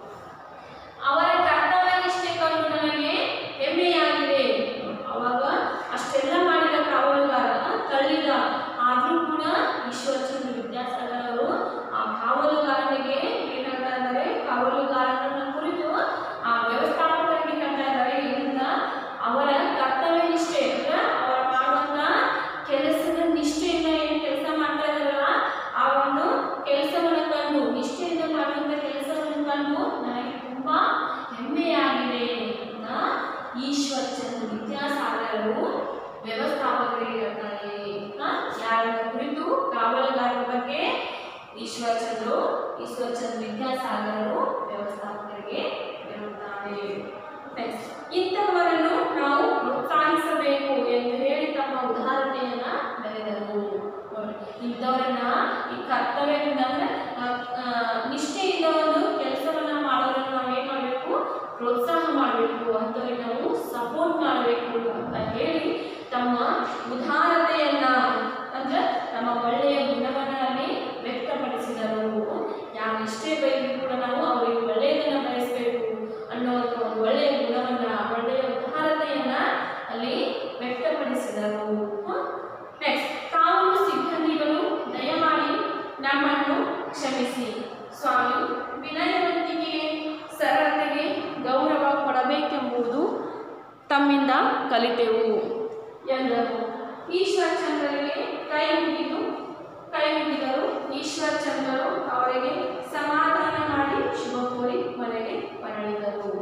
ಅವರ ಕರ್ತವ್ಯ ನಿಷ್ಠೆ ಕಂಡು ನನಗೆ ಹೆಮ್ಮೆಯಾಗಿದೆ ಅವಾಗ ಅಷ್ಟೆಲ್ಲ ಮಾಡಿದ ಕಾವಲುಗಾರ ತಳ್ಳಿದ ಆದರೂ ಕೂಡ ಈಶ್ವರಚಂದ್ರ ವಿದ್ಯಾಸಾಗರ್ ಅವರು ಆ ಕಾವಲುಗಾರನಿಗೆ ಏನ್ ಹೇಳ್ತಾ ಇದ್ದಾರೆ ಕಾವಲುಗಾರನನ್ನ ಕುರಿತು ಆ ವ್ಯವಸ್ಥಾಪಕರಿಗೆ ಹೇಳ್ತಾ ಇದ್ದಾರೆ ಏನಂತ ಅವರ ಕರ್ತವ್ಯ ನಿಷ್ಠೆ ಅಂದ್ರೆ ಅವರ ಮಾಡುವಂತ ಕೆಲಸದ ನಿಷ್ಠೆಯಿಂದ ಏನು ಕೆಲಸ ಮಾಡ್ತಾ ಇದಾರಲ್ಲ ಆ ಒಂದು ಕೆಲಸವನ್ನು ಕಂಡು ನಿಷ್ಠೆಯಿಂದ ಮಾಡುವಂತ ಕೆಲಸವನ್ನು ಕಂಡು ನನಗೆ ತುಂಬಾ ಹೆಮ್ಮೆಯಾಗಿದೆ ಅಂತ ಈಶ್ವರ್ ಚಂದ್ರ ವಿದ್ಯಾಸಾಗರರು ವ್ಯವಸ್ಥಾಪಕರಿಗೆ ಹೇಳ್ತಾರೆ ಆ, ಯಾರನ್ನ ಕುರಿತು ಕಾವಲುಗಾರರ ಬಗ್ಗೆ ಈಶ್ವರಚಂದ್ರು ಈಶ್ವರಚಂದ್ರ ವಿದ್ಯಾಸಾಗರರು ವ್ಯವಸ್ಥಾಪಕರಿಗೆ ಇರುತ್ತಾರೆ Next. ಇಂತಹವರನ್ನು ನಾವು ಪ್ರೋತ್ಸಾಹಿಸಬೇಕು ಎಂದು ಹೇಳಿ ತಮ್ಮ ಉದಾಹರಣೆಯನ್ನ ಬರೆದರು ನೋಡಿ, ಇಂಥವರನ್ನ ಈ ಕರ್ತವ್ಯದಿಂದ ಅಂದ್ರೆ ಆ, ಆ, ನಿಷ್ಠೆಯಿಂದ ಒಂದು ಕೆಲಸವನ್ನ ಮಾಡೋದನ್ನ ನಾವು ಏನ್ ಮಾಡಬೇಕು ಪ್ರೋತ್ಸಾಹ ಮಾಡಬೇಕು ಅಂಥವ್ರಿಗೆ ನಾವು ಸಪೋರ್ಟ್ ಮಾಡಬೇಕು ಅಂತ ಹೇಳಿ ತಮ್ಮ ಉದಾರತೆಯನ್ನ ಅಂದ್ರೆ ತಮ್ಮ ಒಳ್ಳೆಯ ಗುಣವನ್ನ ಅಲ್ಲಿ ವ್ಯಕ್ತಪಡಿಸಿದರು ಯಾರು ಎಷ್ಟೇ ಬೈದ್ರು ಕೂಡ ನಾವು ಅವರಿಗೆ ಒಳ್ಳೆಯದನ್ನ ಬಯಸಬೇಕು ಅನ್ನುವಂಥ ಒಂದು ಒಳ್ಳೆಯ ಗುಣವನ್ನ ಒಳ್ಳೆಯ ಉದಾರತೆಯನ್ನ ಅಲ್ಲಿ ವ್ಯಕ್ತಪಡಿಸಿದರು ನೆಕ್ಸ್ಟ್ ಕಾನೂನು ಸಿಬ್ಬಂದಿಗಳು ದಯಮಾಡಿ ನಮ್ಮನ್ನು ಕ್ಷಮಿಸಿ ಸ್ವಾಮಿ ವಿನಯವಂತಿಕೆಗೆ ಸರಳತೆಗೆ ಗೌರವ ಕೊಡಬೇಕೆಂಬುದು ತಮ್ಮಿಂದ ಕಲಿತೆವು ಎಂದರು ಈಶ್ವರಚಂದ್ರರಿಗೆ ಕೈ ಮುಗಿದು ಕೈ ಮುಗಿದರು ಈಶ್ವರಚಂದ್ರರು ಅವರಿಗೆ ಸಮಾಧಾನ ಮಾಡಿ ಶುಭ ಕೋರಿ ಮನೆಗೆ ಮರಳಿದರು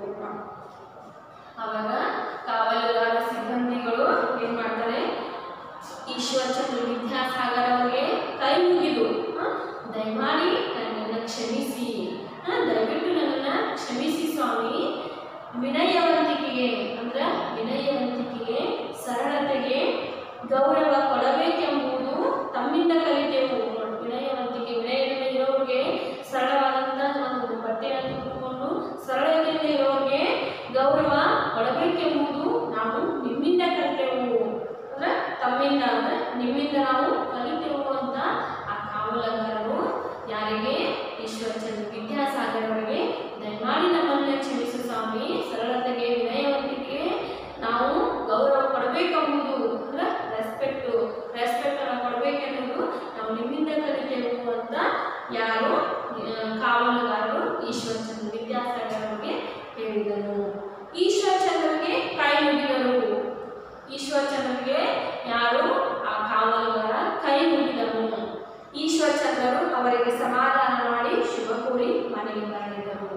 ಅವಾಗ ಕಾವಲುಗಾರ ಸಿಬ್ಬಂದಿಗಳು ಏನ್ ಮಾಡ್ತಾರೆ ಈಶ್ವರಚಂದ್ರ ವಿದ್ಯಾಸಾಗರ್ ಅವರಿಗೆ ಕೈ ಮುಗಿದು ಆ, ದಯಮಾಡಿ ನನ್ನನ್ನು ಕ್ಷಮಿಸಿ ಆ, ದಯವಿಟ್ಟು ನನ್ನನ್ನು ಕ್ಷಮಿಸಿ ಸ್ವಾಮಿ ವಿನಯವಂತಿಕೆಗೆ ಅಂದ್ರೆ ವಿನಯವಂತಿಕೆಗೆ ಸರಳತೆಗೆ ಗೌರವ ಕೊಡಬೇಕೆಂಬುದು ತಮ್ಮಿಂದ ಕಲಿತೆವು ನೋಡಿ, ವಿನಯವಂತಿಕೆ ವಿನಯದಿಂದ ಇರೋರಿಗೆ ಸರಳವಾದಂತಹ ಒಂದು ಬಟ್ಟೆಯನ್ನು ಉಟ್ಟುಕೊಂಡು ಸರಳತೆಯಿಂದ ಇರೋರಿಗೆ ಗೌರವ ಕೊಡಬೇಕೆಂಬುದು ನಾವು ನಿಮ್ಮಿಂದ ಕಲಿತೆವು ಅಂದ್ರೆ ತಮ್ಮಿಂದ ಅಂದ್ರೆ ನಿಮ್ಮಿಂದ ನಾವು ಕಲಿತೆವು ಅಂತ ಆ ಕಾವಲುಗಾರರು ಯಾರಿಗೆ ಈಶ್ವರಚಂದ್ರ ವಿದ್ಯಾಸಾಗರ್ ಅವರಿಗೆ ದಯಮಾಡಿ ನಮ್ಮನ್ನ ಕ್ಷಮಿಸು ಸ್ವಾಮಿ ಸರಳತೆಗೆ ವಿನಯವಂತಿಕೆ ನಾವು ಗೌರವ ಕೊಡಬೇಕೆಂಬುದು ಅಂದ್ರೆ ರೆಸ್ಪೆಕ್ಟು ರೆಸ್ಪೆಕ್ಟ್ ಅನ್ನು ಕೊಡಬೇಕೆನ್ನುವುದು ನಾವು ನಿಮ್ಮಿಂದ ಕಲಿತೆವು ಅಂತ ಯಾರು ಆ, ಕಾವಲುಗಾರರು ಈಶ್ವರಚಂದ್ರ ವಿದ್ಯಾಸಾಗರ್ ಅವರಿಗೆ ಹೇಳಿದನು ಈಶ್ವರಚಂದ್ರಗೆ ಕೈ ಮುಗಿದರು ಈಶ್ವರಚಂದ್ರಗೆ ಯಾರು ಆ ಕಾವಲುಗಾರ ಕೈ ಮುಗಿದನು ಈಶ್ವರಚಂದ್ರರು ಅವರಿಗೆ ಸಮಾಧಾನ ಮಾಡಿ ಶುಭ ಕೋರಿ ಮನೆಗೆ ಮರಳಿದರು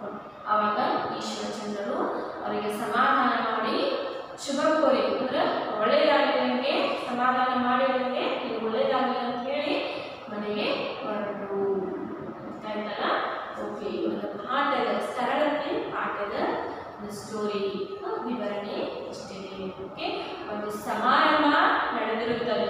ಆವಾಗ ಈಶ್ವರಚಂದ್ರರು ಅವರಿಗೆ ಸಮಾಧಾನ ಮಾಡಿ ಶುಭ ಕೋರಿ ಅಂದ್ರೆ ಒಳ್ಳೆಯದಾಗಲಿ ನನಗೆ ಸಮಾಧಾನ ಮಾಡಿ ಅವರಿಗೆ ಇದು ಒಳ್ಳೆಯದಾಗಲಿ ಅಂತ ಹೇಳಿ ಮನೆಗೆ ಹೊರಟರು ಆಯ್ತಲ್ಲ ಓಕೆ ಒಂದು ಪಾಠದ ಸರಳತೆ ಪಾಠದ ಒಂದು ಸ್ಟೋರಿ ವಿವರಣೆ ಇಷ್ಟಿದೆ ಓಕೆ ಒಂದು ಸಮಾರಂಭ ನಡೆದಿರುತ್ತದೆ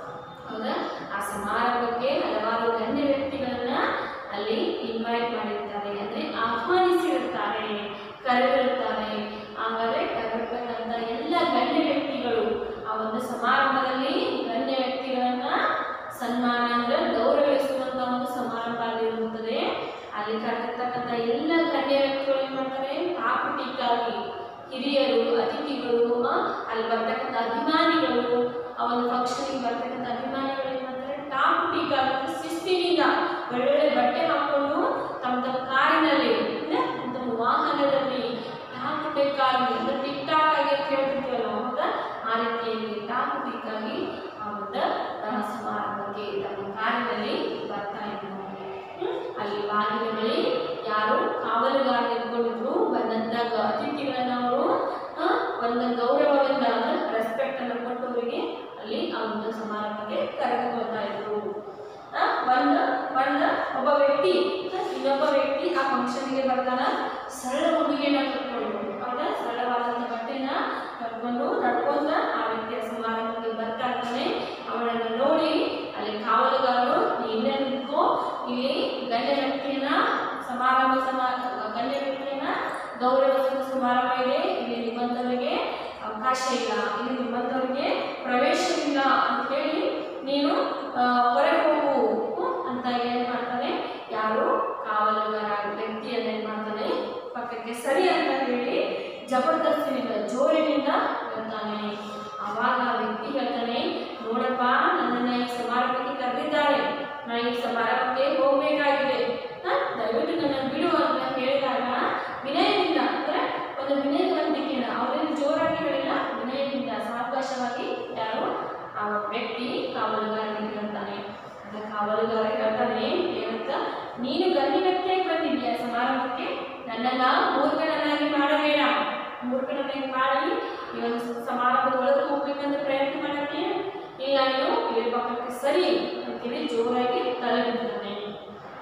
ಹೌದಾ ಆ ಸಮಾರಂಭಕ್ಕೆ ಹಲವಾರು ಗಣ್ಯ ವ್ಯಕ್ತಿಗಳನ್ನ ಅಲ್ಲಿ ಇನ್ವೈಟ್ ಮಾಡಿರ್ತಾರೆ ಅಂದ್ರೆ ಆಹ್ವಾನಿಸಿರ್ತಾರೆ ಕರೆದಿರುತ್ತಾರೆ ಹಾಗಾದ್ರೆ ಕರೆದಿರ್ತಕ್ಕಂಥ ಎಲ್ಲ ಗಣ್ಯ ವ್ಯಕ್ತಿಗಳು ಆ ಒಂದು ಸಮಾರಂಭದಲ್ಲಿ ಗಣ್ಯ ವ್ಯಕ್ತಿಗಳನ್ನ ಸನ್ಮಾನ ಅಂದ್ರೆ ಗೌರವಿಸುವಂತ ಒಂದು ಸಮಾರಂಭ ಆಗಿರುತ್ತದೆ ಅಲ್ಲಿ ಕರೆದಿರ್ತಕ್ಕಂಥ ಎಲ್ಲ ಗಣ್ಯ ವ್ಯಕ್ತಿಗಳು ಏನ್ ಮಾಡ್ತಾರೆ ಕಾಪುಟಿಗಾಗಿ ಹಿರಿಯರು ಅತಿಥಿಗಳು ಆ, ಅಲ್ಲಿ ಬರ್ತಕ್ಕಂಥ ಅಭಿಮಾನಿಗಳು ಆ ಒಂದು ಫಂಕ್ಷನ್ಗೆ ಬರ್ತಕ್ಕಂಥ ಅಭಿಮಾನಿಗಳು ಏನ್ ಮಾಡ್ತಾರೆ ಟಾಪ್ ಟೀಕ್ ಆಗುತ್ತೆ ಶಿಸ್ತಿನಿಂದ ಒಳ್ಳೊಳ್ಳೆ ಬಟ್ಟೆ ಹಾಕೊಂಡು ತಮ್ಮ ತಮ್ಮ ಕಾರಿನಲ್ಲಿ ಅಂದ್ರೆ ತಮ್ಮ ತಮ್ಮ ವಾಹನದಲ್ಲಿ ಟಾಪ್ ಟೀಕ್ ಆಗಿ ಅಂದ್ರೆ ಟಿಕ್ ಟಾಕ್ ಆಗಿ ಅಂತ ಹೇಳ್ತಿರ್ತೀವಲ್ಲ ಹೌದಾ ಆ ರೀತಿಯಾಗಿ ಟಾಪ್ ಟೀಕ್ ಆಗಿ ಆ ಒಂದು ತಮ್ಮ ಸಮಾರಂಭಕ್ಕೆ ತಮ್ಮ ಕಾರಿನಲ್ಲಿ ಬರ್ತಾ ಇದ್ರು ಹ್ಮ್? ಅಲ್ಲಿ ಬಾಗಿಲ ಬಳಿ ಯಾರು ಕಾವಲುಗಾರ ನಿಂತ್ಕೊಂಡಿದ್ರು ಬಂದಂತ ಗ- ಅತಿಥಿಗಳನ್ನ ಅವರು ಆ, ಒಂದು ಗೌರವದಿಂದ ಅಂದ್ರೆ ರೆಸ್ಪೆಕ್ಟ್ ಅನ್ನು ಕೊಟ್ಟು ಅವರಿಗೆ ಅಲ್ಲಿ ಆ ಒಂದು ಸಮಾರಂಭಕ್ಕೆ ಕರೆದುಕೊಳ್ತಾ ಇದ್ರು ಆ, ಒಂದು ಒಂದು ಒಬ್ಬ ವ್ಯಕ್ತಿ ಆ, ಇನ್ನೊಬ್ಬ ವ್ಯಕ್ತಿ ಆ ಫಂಕ್ಷನ್ಗೆ ಬರ್ತಾನ ಸರಳ ಉಡುಗೆನ ಕಟ್ಕೊಂಡು ಹೌದಾ ಸರಳವಾದಂಥ ಬಟ್ಟೆನ ಕಟ್ಕೊಂಡು ನಡ್ಕೊಂಡ ಆ ವ್ಯಕ್ತಿಯ ಸಮಾರಂಭಕ್ಕೆ ಬರ್ತಾ ಇರ್ತಾನೆ ಅವನನ್ನು ನೋಡಿ ಅಲ್ಲಿ ಕಾವಲುಗಾರರು ನೀ ಇಲ್ಲೇ ನಿಂತ್ಕೋ ಇಲ್ಲಿ ಗಣ್ಯ ವ್ಯಕ್ತಿಯನ್ನ ಸಮಾರಂಭ ಸಮಾ ಗಣ್ಯ ವ್ಯಕ್ತಿಯನ್ನ ಗೌರವಿಸುವ ಸಮಾರಂಭ ಇದೆ ಇಲ್ಲಿ ನಿಮ್ಮಂಥವರಿಗೆ ಅವಕಾಶ ಇಲ್ಲ ಇಲ್ಲಿ ನಿಮ್ಮಂಥವರಿಗೆ ಪ್ರವೇಶವಿಲ್ಲ ಅಂತ ಹೇಳಿ ನೀನು ಆ, ಹೊರಗೆ ಹೋಗು ಹ್ಮ್, ಅಂತ ಏನು ಮಾಡ್ತಾನೆ ಯಾರು ಕಾವಲುಗಾರ ವ್ಯಕ್ತಿಯನ್ನ ಏನು ಮಾಡ್ತಾನೆ ಪಕ್ಕಕ್ಕೆ ಸರಿ ಅಂತ ಹೇಳಿ ಜಬರ್ದಸ್ತಿನಿಂದ ಜೋರಿನಿಂದ ಹೇಳ್ತಾನೆ ಆವಾಗ ಆ ವ್ಯಕ್ತಿ ಹೇಳ್ತಾನೆ ನೋಡಪ್ಪ ನನ್ನನ್ನು ಈ ಸಮಾರಂಭಕ್ಕೆ ಕರೆದಿದ್ದಾರೆ ನಾನು ಈ ಸಮಾರಂಭಕ್ಕೆ ಹೋಗಬೇಕಾಗಿದೆ ದಯವಿಟ್ಟು ನನ್ನನ್ನು ಬಿಡು ಅಂತ ಹೇಳಿದಾಗ ವಿನಯದಿಂದ ಅಂದರೆ ಒಂದು ವಿನಯವಂತಿಕೆಯಿಂದ ಅವರೇನು ಜೋರಾಗಿ ಹೇಳಿಲ್ಲ ವಿನಯದಿಂದ ಸಾವಕಾಶವಾಗಿ ಯಾರು ಆ ವ್ಯಕ್ತಿ ಕಾವಲುಗಾರನಿಗೆ ಹೇಳ್ತಾನೆ ಆಗ ಕಾವಲುಗಾರ ಹೇಳ್ತಾನೆ ಏನಂತ ನೀನು ಗಣ್ಯ ವ್ಯಕ್ತಿಯಾಗಿ ಬಂದಿದ್ಯಾ ಸಮಾರಂಭಕ್ಕೆ ನನ್ನನ್ನ ಮೂರ್ಖನನ್ನಾಗಿ ಮಾಡಬೇಡ ಮೂರ್ಖನನ್ನಾಗಿ ಮಾಡಿ ಈ ಒಂದು ಸಮಾರಂಭದ ಒಳಗೆ ಹೋಗ್ಬೇಕಂತ ಪ್ರಯತ್ನ ಮಾಡತ್ತೆ ಇಲ್ಲ ನೀನು ಇಲ್ಲಿ ಪಕ್ಕಕ್ಕೆ ಸರಿ ಅಂತೇಳಿ ಜೋರಾಗಿ ತಲೆ ಬಿದ್ದಾನೆ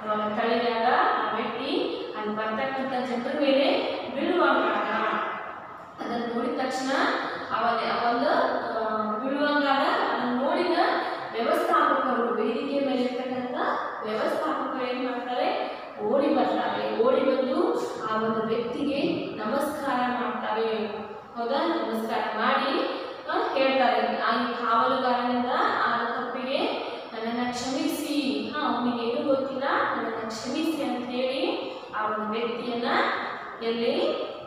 ಅವಾಗ ತಳ್ಳಿದಾಗ ಆ ವ್ಯಕ್ತಿ ಅಲ್ಲಿ ಬರ್ತಕ್ಕಂಥ ಜನರ ಮೇಲೆ ಬೀಳುವಂಗಾದ ಅದನ್ನು ನೋಡಿದ ತಕ್ಷಣ ಅವನ ಒಂದು ಆ, ಬೀಳುವಂಗಾದ ಅದನ್ನು ನೋಡಿದ ವ್ಯವಸ್ಥಾಪಕರು ವೇದಿಕೆ ಮೇಲೆ ಇರ್ತಕ್ಕಂಥ ವ್ಯವಸ್ಥಾಪಕರು ಏನು ಮಾಡ್ತಾರೆ ಓಡಿ ಬರ್ತಾರೆ ಓಡಿ ಬಂದು ಆ ಒಂದು ವ್ಯಕ್ತಿಗೆ ನಮಸ್ಕಾರ ಮಾಡ್ತಾರೆ ಹೌದಾ ನಮಸ್ಕಾರ ಮಾಡಿ ಆ, ಹೇಳ್ತಾರೆ ಆ ಈ ಕಾವಲುಗಾರನಿಂದ ಆದ ತಪ್ಪಿಗೆ ನನ್ನನ್ನು ಕ್ಷಮಿಸಿ ಹಾ ಅವನಿಗೆ ಏನು ಗೊತ್ತಿಲ್ಲ ನನ್ನನ್ನು ಕ್ಷಮಿಸಿ ಅಂತ ಹೇಳಿ ಆ ಒಂದು ವ್ಯಕ್ತಿಯನ್ನ ಎಲ್ಲಿ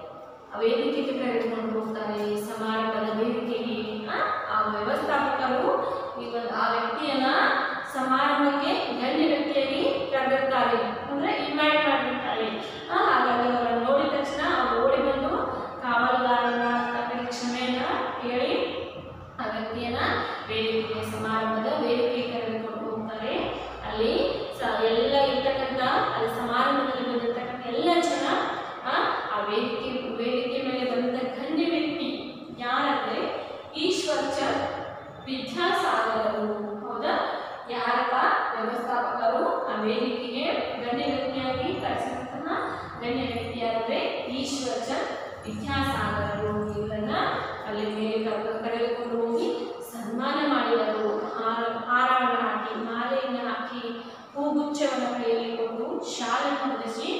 ಆ ವೇದಿಕೆಗೆ ಕರೆದುಕೊಂಡು ಹೋಗ್ತಾರೆ ಸಮಾರಂಭದ ವೇದಿಕೆಗೆ ಆ, ಆ ವ್ಯವಸ್ಥಾಪಕರು ಈಗ ಆ ವ್ಯಕ್ತಿಯನ್ನ ಸಮಾರಂಭಕ್ಕೆ ಗಣ್ಯ ವ್ಯಕ್ತಿಯಾಗಿ ಕರೆದಿರ್ತಾರೆ ಅಂದ್ರೆ ಇನ್ವೈಟ್ ಮಾಡಿರ್ತಾರೆ ಆ, ಹಾಗಾಗಿ ಅವರನ್ನು ನೋಡಿದ ತಕ್ಷಣ ಅವ್ರು ಓಡಿ ಬಂದು ಕಾವಲುಗಾರನ ತಮಗೆ ಕ್ಷಮೆಯನ್ನ ಹೇಳಿ ಆ ವ್ಯಕ್ತಿಯನ್ನ ವೇದಿಕೆಗೆ ಸಮಾರಂಭದ ವೇದಿಕೆಗೆ ಕರೆದುಕೊಂಡು ಹೋಗ್ತಾರೆ ಅಲ್ಲಿ ಸ ಎಲ್ಲ ಇರ್ತಕ್ಕಂಥ ಅಲ್ಲಿ ಸಮಾರಂಭದಲ್ಲಿ ಬಂದಿರ್ತಕ್ಕಂಥ ಎಲ್ಲ ಜನ ಆ, ಆ ವೇದಿಕೆ ವೇದಿಕೆ ಮೇಲೆ ಬಂದ ಗಣ್ಯ ವ್ಯಕ್ತಿ ಯಾರಂದ್ರೆ ಈಶ್ವರ್ ಚಂದ್ ವಿದ್ಯಾಸಾಗರರು ಹೌದಾ ಯಾರಪ್ಪ ವ್ಯವಸ್ಥಾಪಕರು ಆ ವೇದಿಕೆಗೆ ಗಣ್ಯ ವ್ಯಕ್ತಿಯಾಗಿ ಕರೆಸಿದಂತಹ ಗಣ್ಯ ವ್ಯಕ್ತಿ ಯಾರಂದ್ರೆ ಈಶ್ವರ್ ಚಂದ್ ವಿದ್ಯಾಸಾಗರರು ಇವರನ್ನ ಅಲ್ಲಿ ಮೇಲೆ ಕರೆದು ಕರೆದುಕೊಂಡು ಹೋಗಿ ಸನ್ಮಾನ ಮಾಡಿದರು ಹಾರ ಹಾರವನ್ನು ಹಾಕಿ ಮಾಲೆಯನ್ನು ಹಾಕಿ ಹೂಗುಚ್ಛವನ್ನು ಕೈಯಲ್ಲಿ ಕೊಟ್ಟು ಶಾಲೆಯನ್ನು ಹೊದಿಸಿ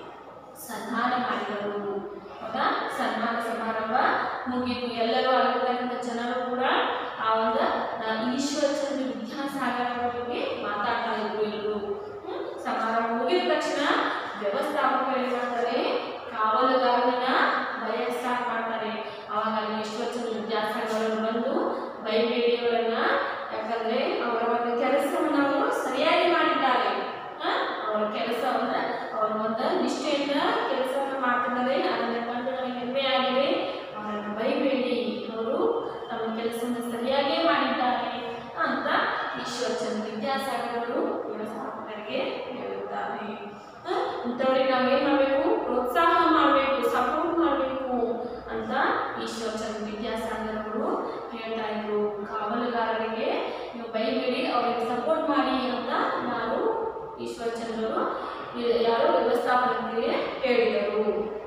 ಸನ್ಮಾನ ಮಾಡಿದರು ಹೌದಾ ಸನ್ಮಾನ ಸಮಾರಂಭ ಮುಗಿತು ಎಲ್ಲರೂ ಅಲ್ಲಿರ್ತಕ್ಕಂಥ ಜನರು ಕೂಡ ಆ ಒಂದು ಆ, ಈಶ್ವರ ಚಂದ್ರ ವಿದ್ಯಾಸಾಗರ ಅವರ ಬಗ್ಗೆ ಮಾತಾಡ್ತಾ ಇದ್ರು ಎಲ್ಲರೂ ಹ್ಮ್? ಸಮಾರಂಭ ಮುಗಿದ ತಕ್ಷಣ ವ್ಯವಸ್ಥಾಪಕರು ಏನ್ ಮಾಡ್ತಾರೆ ಕಾವಲುಗಾರನ ಭಯ ಸ್ಟಾರ್ಟ್ ಮಾಡ್ತಾರೆ ಅವಾಗ ಅಲ್ಲಿ ಈಶ್ವರ ಚಂದ್ರ ವಿದ್ಯಾಸಾಗರ ಅವರು ಬಂದು ಬೈಬೇಡಿ ಅವರನ್ನ ಯಾಕಂದ್ರೆ ಅವರ ಒಂದು ಕೆಲಸವನ್ನು ಅವರು ಸರಿಯಾಗಿ ಮಾಡಿದ್ದಾರೆ ಆ, ಅವರ ಕೆಲಸವನ್ನ ಅವರ ಒಂದು ನಿಷ್ಠೆಯಿಂದ ಕೆಲಸವನ್ನು ಮಾಡ್ತಿದ್ದಾರೆ ಅದನ್ನ ಕಂಡು ನನಗೆ ಹೆಮ್ಮೆ ಆಗಿದೆ ಅವರನ್ನು ಬೈಬೇಡಿ ಅವರು ತಮ್ಮ ಕೆಲಸವನ್ನು ಸರಿಯಾಗೇ ಮಾಡಿದ್ದಾರೆ ಅಂತ ಈಶ್ವರ ಚಂದ್ರ ವಿದ್ಯಾಸಾಗರ್ ಅವರು ವ್ಯವಸ್ಥಾಪಕರಿಗೆ ಹೇಳುತ್ತಾರೆ ಆ, ಇಂಥವ್ರಿಗೆ ನಾವೇನು ಮಾಡಬೇಕು ಪ್ರೋತ್ಸಾಹ ಮಾಡಬೇಕು ಸಪೋರ್ಟ್ ಮಾಡಬೇಕು ಅಂತ ಈಶ್ವರ ಚಂದ್ರ ವಿದ್ಯಾಸಾಗರ್ ಅವರು ಹೇಳ್ತಾ ಇದ್ರು ಕಾವಲುಗಾರರಿಗೆ ನೀವು ಬೈಬೇಡಿ ಅವರಿಗೆ ಸಪೋರ್ಟ್ ಮಾಡಿ ಅಂತ ನಾನು ಈಶ್ವರ ಚಂದ್ರರು ಇ- ಯಾರು ವ್ಯವಸ್ಥಾಪಕರಿಗೆ ಹೇಳಿದರು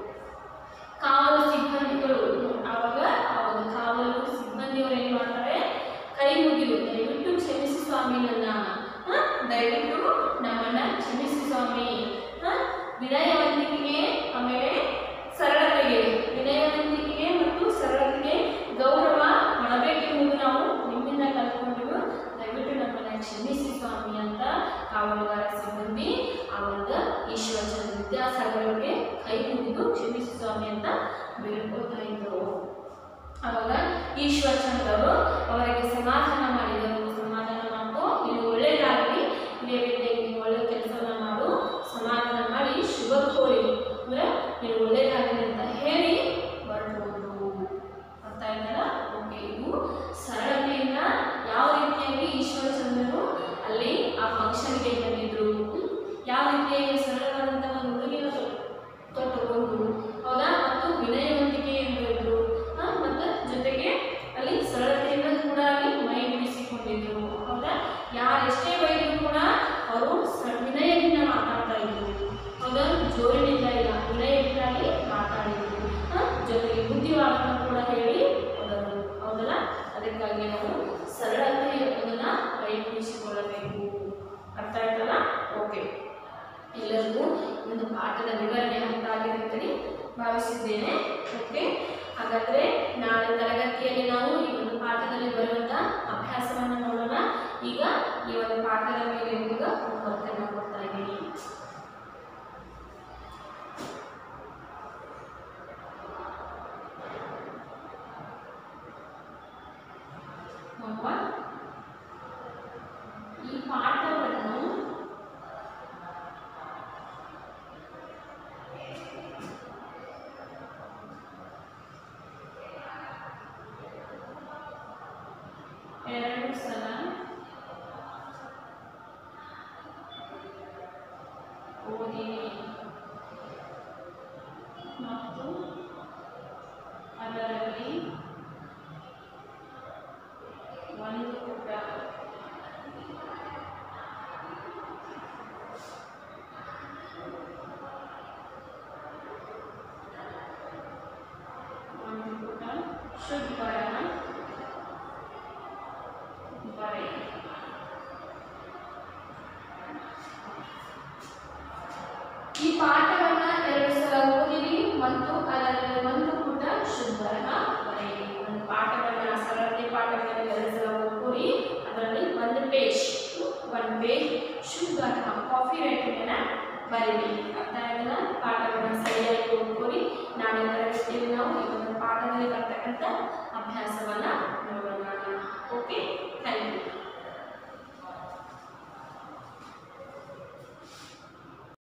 ಕಾವಲು ಸಿಬ್ಬಂದಿಗಳು ಆವಾಗ ಆ ಒಂದು ಕಾವಲು ಸಿಬ್ಬಂದಿಯವರು ಏನು ಮಾಡ್ತಾರೆ ಕೈ ಮುಗಿದು ದಯವಿಟ್ಟು ಕ್ಷಮಿಸಿ ಸ್ವಾಮಿ ನನ್ನ ಆ, ದಯವಿಟ್ಟು ನಮ್ಮನ್ನ ಕ್ಷಮಿಸಿ ಸ್ವಾಮಿ ಆ, ವಿನಯವಂತಿಕೆಗೆ ಆಮೇಲೆ ಸರಳತೆಗೆ ವಿನಯವಂತಿಕೆಗೆ ಮತ್ತು ಸರಳತೆಗೆ ಗೌರವ ಮಾಡಬೇಕೆಂಬುದು ನಾವು ನಿಮ್ಮಿಂದ ಕಲ್ತ್ಕೊಂಡೆವು ದಯವಿಟ್ಟು ನಮ್ಮನ್ನ ಕ್ಷಮಿಸಿ ಸ್ವಾಮಿ ಅಂತ ಕಾವಲುಗಾರ ಸಿಬ್ಬಂದಿ ಆ ಒಂದು ಈಶ್ವರ ಚಂದ್ರ ವಿದ್ಯಾಸಾಗರ್ ಅವರಿಗೆ ಕೈ ಮುಗಿದು ಕ್ಷಮಿಸಿ ಸ್ವಾಮಿ ಅಂತ ಬೇಡ್ಕೊಳ್ತಾ ಇದ್ರು ಅವಾಗ ಈಶ್ವರ ಚಂದ್ರ ಅವರು ಅವರಿಗೆ ಸಮಾಧಾನ ಮಾಡಿದರು ಸಮಾಧಾನ ಮಾಡ್ಕೊ ನೀನು ಒಳ್ಳೇದಾಗಲಿ ಇದೇ ರೀತಿಯಾಗಿ ನೀನು ಒಳ್ಳೆ ಕೆಲಸವನ್ನ ಮಾಡು ಸಮಾಧಾನ ಮಾಡಿ ಶುಭ ಕೋರಿ ಅಂದ್ರೆ ನೀನು ಒಳ್ಳೇದಾಗಲಿ ಅಂತ ಹೇಳಿ ಹೊರಟುವುದು ಅರ್ಥ ಆಯ್ತಲ್ಲ ಓಕೆ ಇದು ಸರಳತೆಯಿಂದ ಯಾವ ರೀತಿಯಾಗಿ ಈಶ್ವರ ಚಂದ್ರನು ಅಲ್ಲಿ ಆ ಫಂಕ್ಷನ್ಗೆ ಬಂದಿದ್ರು ಹ್ಮ್? ಯಾವ ರೀತಿಯಾಗಿ ಸರಳವಾದಂಥ ಒಂದು ಉಡುಗೆನ ತೊಟ್ಟುಕೊಂಡು ಹೌದಾ ಮತ್ತು ವಿನಯವಂತಿಕೆಯಿಂದ ಇದ್ರು ಆ, ಮತ್ತು ಜೊತೆಗೆ ಅಲ್ಲಿ ಸರಳತೆಯಿಂದ ಕೂಡ ಅಲ್ಲಿ ಮೈ ಬಿಡಿಸಿಕೊಂಡಿದ್ರು ಹೌದಾ ಯಾರೆಷ್ಟೇ ಬೈದ್ರು ಕೂಡ ಅವರು ಸ- ವಿನಯದಿಂದ ಮಾತಾಡ್ತಾ ಇದ್ರು ಹೌದಾ ಜೋರಿನಿಂದ ಇಲ್ಲ ವಿನಯದಿಂದ ಅಲ್ಲಿ ಮಾತಾಡಿದ್ರು ಆ, ಜೊತೆಗೆ ಬುದ್ಧಿವಾದವನ್ನು ಕೂಡ ಹೇಳಿ ಹೋದರು ಹೌದಲ್ಲ ಅದಕ್ಕಾಗಿ ನಾವು ಸರಳತೆಯನ್ನ ಕೈಗೂಡಿಸಿಕೊಳ್ಳಬೇಕು ಅರ್ಥ ಆಯ್ತಲ್ಲ ಓಕೆ ಎಲ್ಲರಿಗೂ ಒಂದು ಪಾಠದ ವಿವರಣೆ ಅರ್ಥ ಆಗಿದೆ ಅಂತೇಳಿ ಭಾವಿಸಿದ್ದೇನೆ ಓಕೆ ಹಾಗಾದರೆ ನಾಳೆ ತರಗತಿಯಲ್ಲಿ ನಾವು ಈ ಒಂದು ಪಾಠದಲ್ಲಿ ಬರುವಂಥ ಅಭ್ಯಾಸವನ್ನು ನೋಡೋಣ ಈಗ ಈ ಒಂದು ಪಾಠದ ಮೇಲೆ ನಿಮಗೆ ಹೋಮ್ವರ್ಕನ್ನು ಕೊಡ್ತಾ ಇದ್ದೀನಿ ಹೋಮ್ವರ್ಕ್ ಈ ಪಾಠವನ್ನು ಎರಡು ಸಲ ಓದಿರಿ ಮತ್ತು ಅದರಲ್ಲಿ ಒಂದು ಪುಟ ಶುದ್ಧರಣ ಬರೆಯಿರಿ ಈ ಪಾಠವನ್ನ ಎರಡು ಸಲ ಓದಿರಿ ಮತ್ತು ಅದರಲ್ಲಿ ಒಂದು ಪುಟ ಶುದ್ಧರಣ ಬರೆಯಿರಿ ಒಂದು ಪಾಠವನ್ನ ಸರಳತೆ ಪಾಠವನ್ನ ಎರಡು ಸಲ ಓದ್ಕೊರಿ ಅದರಲ್ಲಿ ಒಂದು ಪೇಜ್ ಒಂದು ಪೇಜ್ ಶುದ್ಧರಣ ಕಾಫಿ ರೈಟಿಂಗ್ ಬರೀರಿ ಅರ್ಥ ಆಯ್ತಲ್ಲ ಪಾಠವನ್ನ ಸರಿಯಾಗಿ ಓದ್ಕೊರಿ ನಾಳೆ ತರಗತಿಯಲ್ಲಿ ನಾವು ಈ ಒಂದು ಪಾಠದಲ್ಲಿ ಬರ್ತಕ್ಕಂಥ ಅಭ್ಯಾಸವನ್ನ ನೋಡೋಣ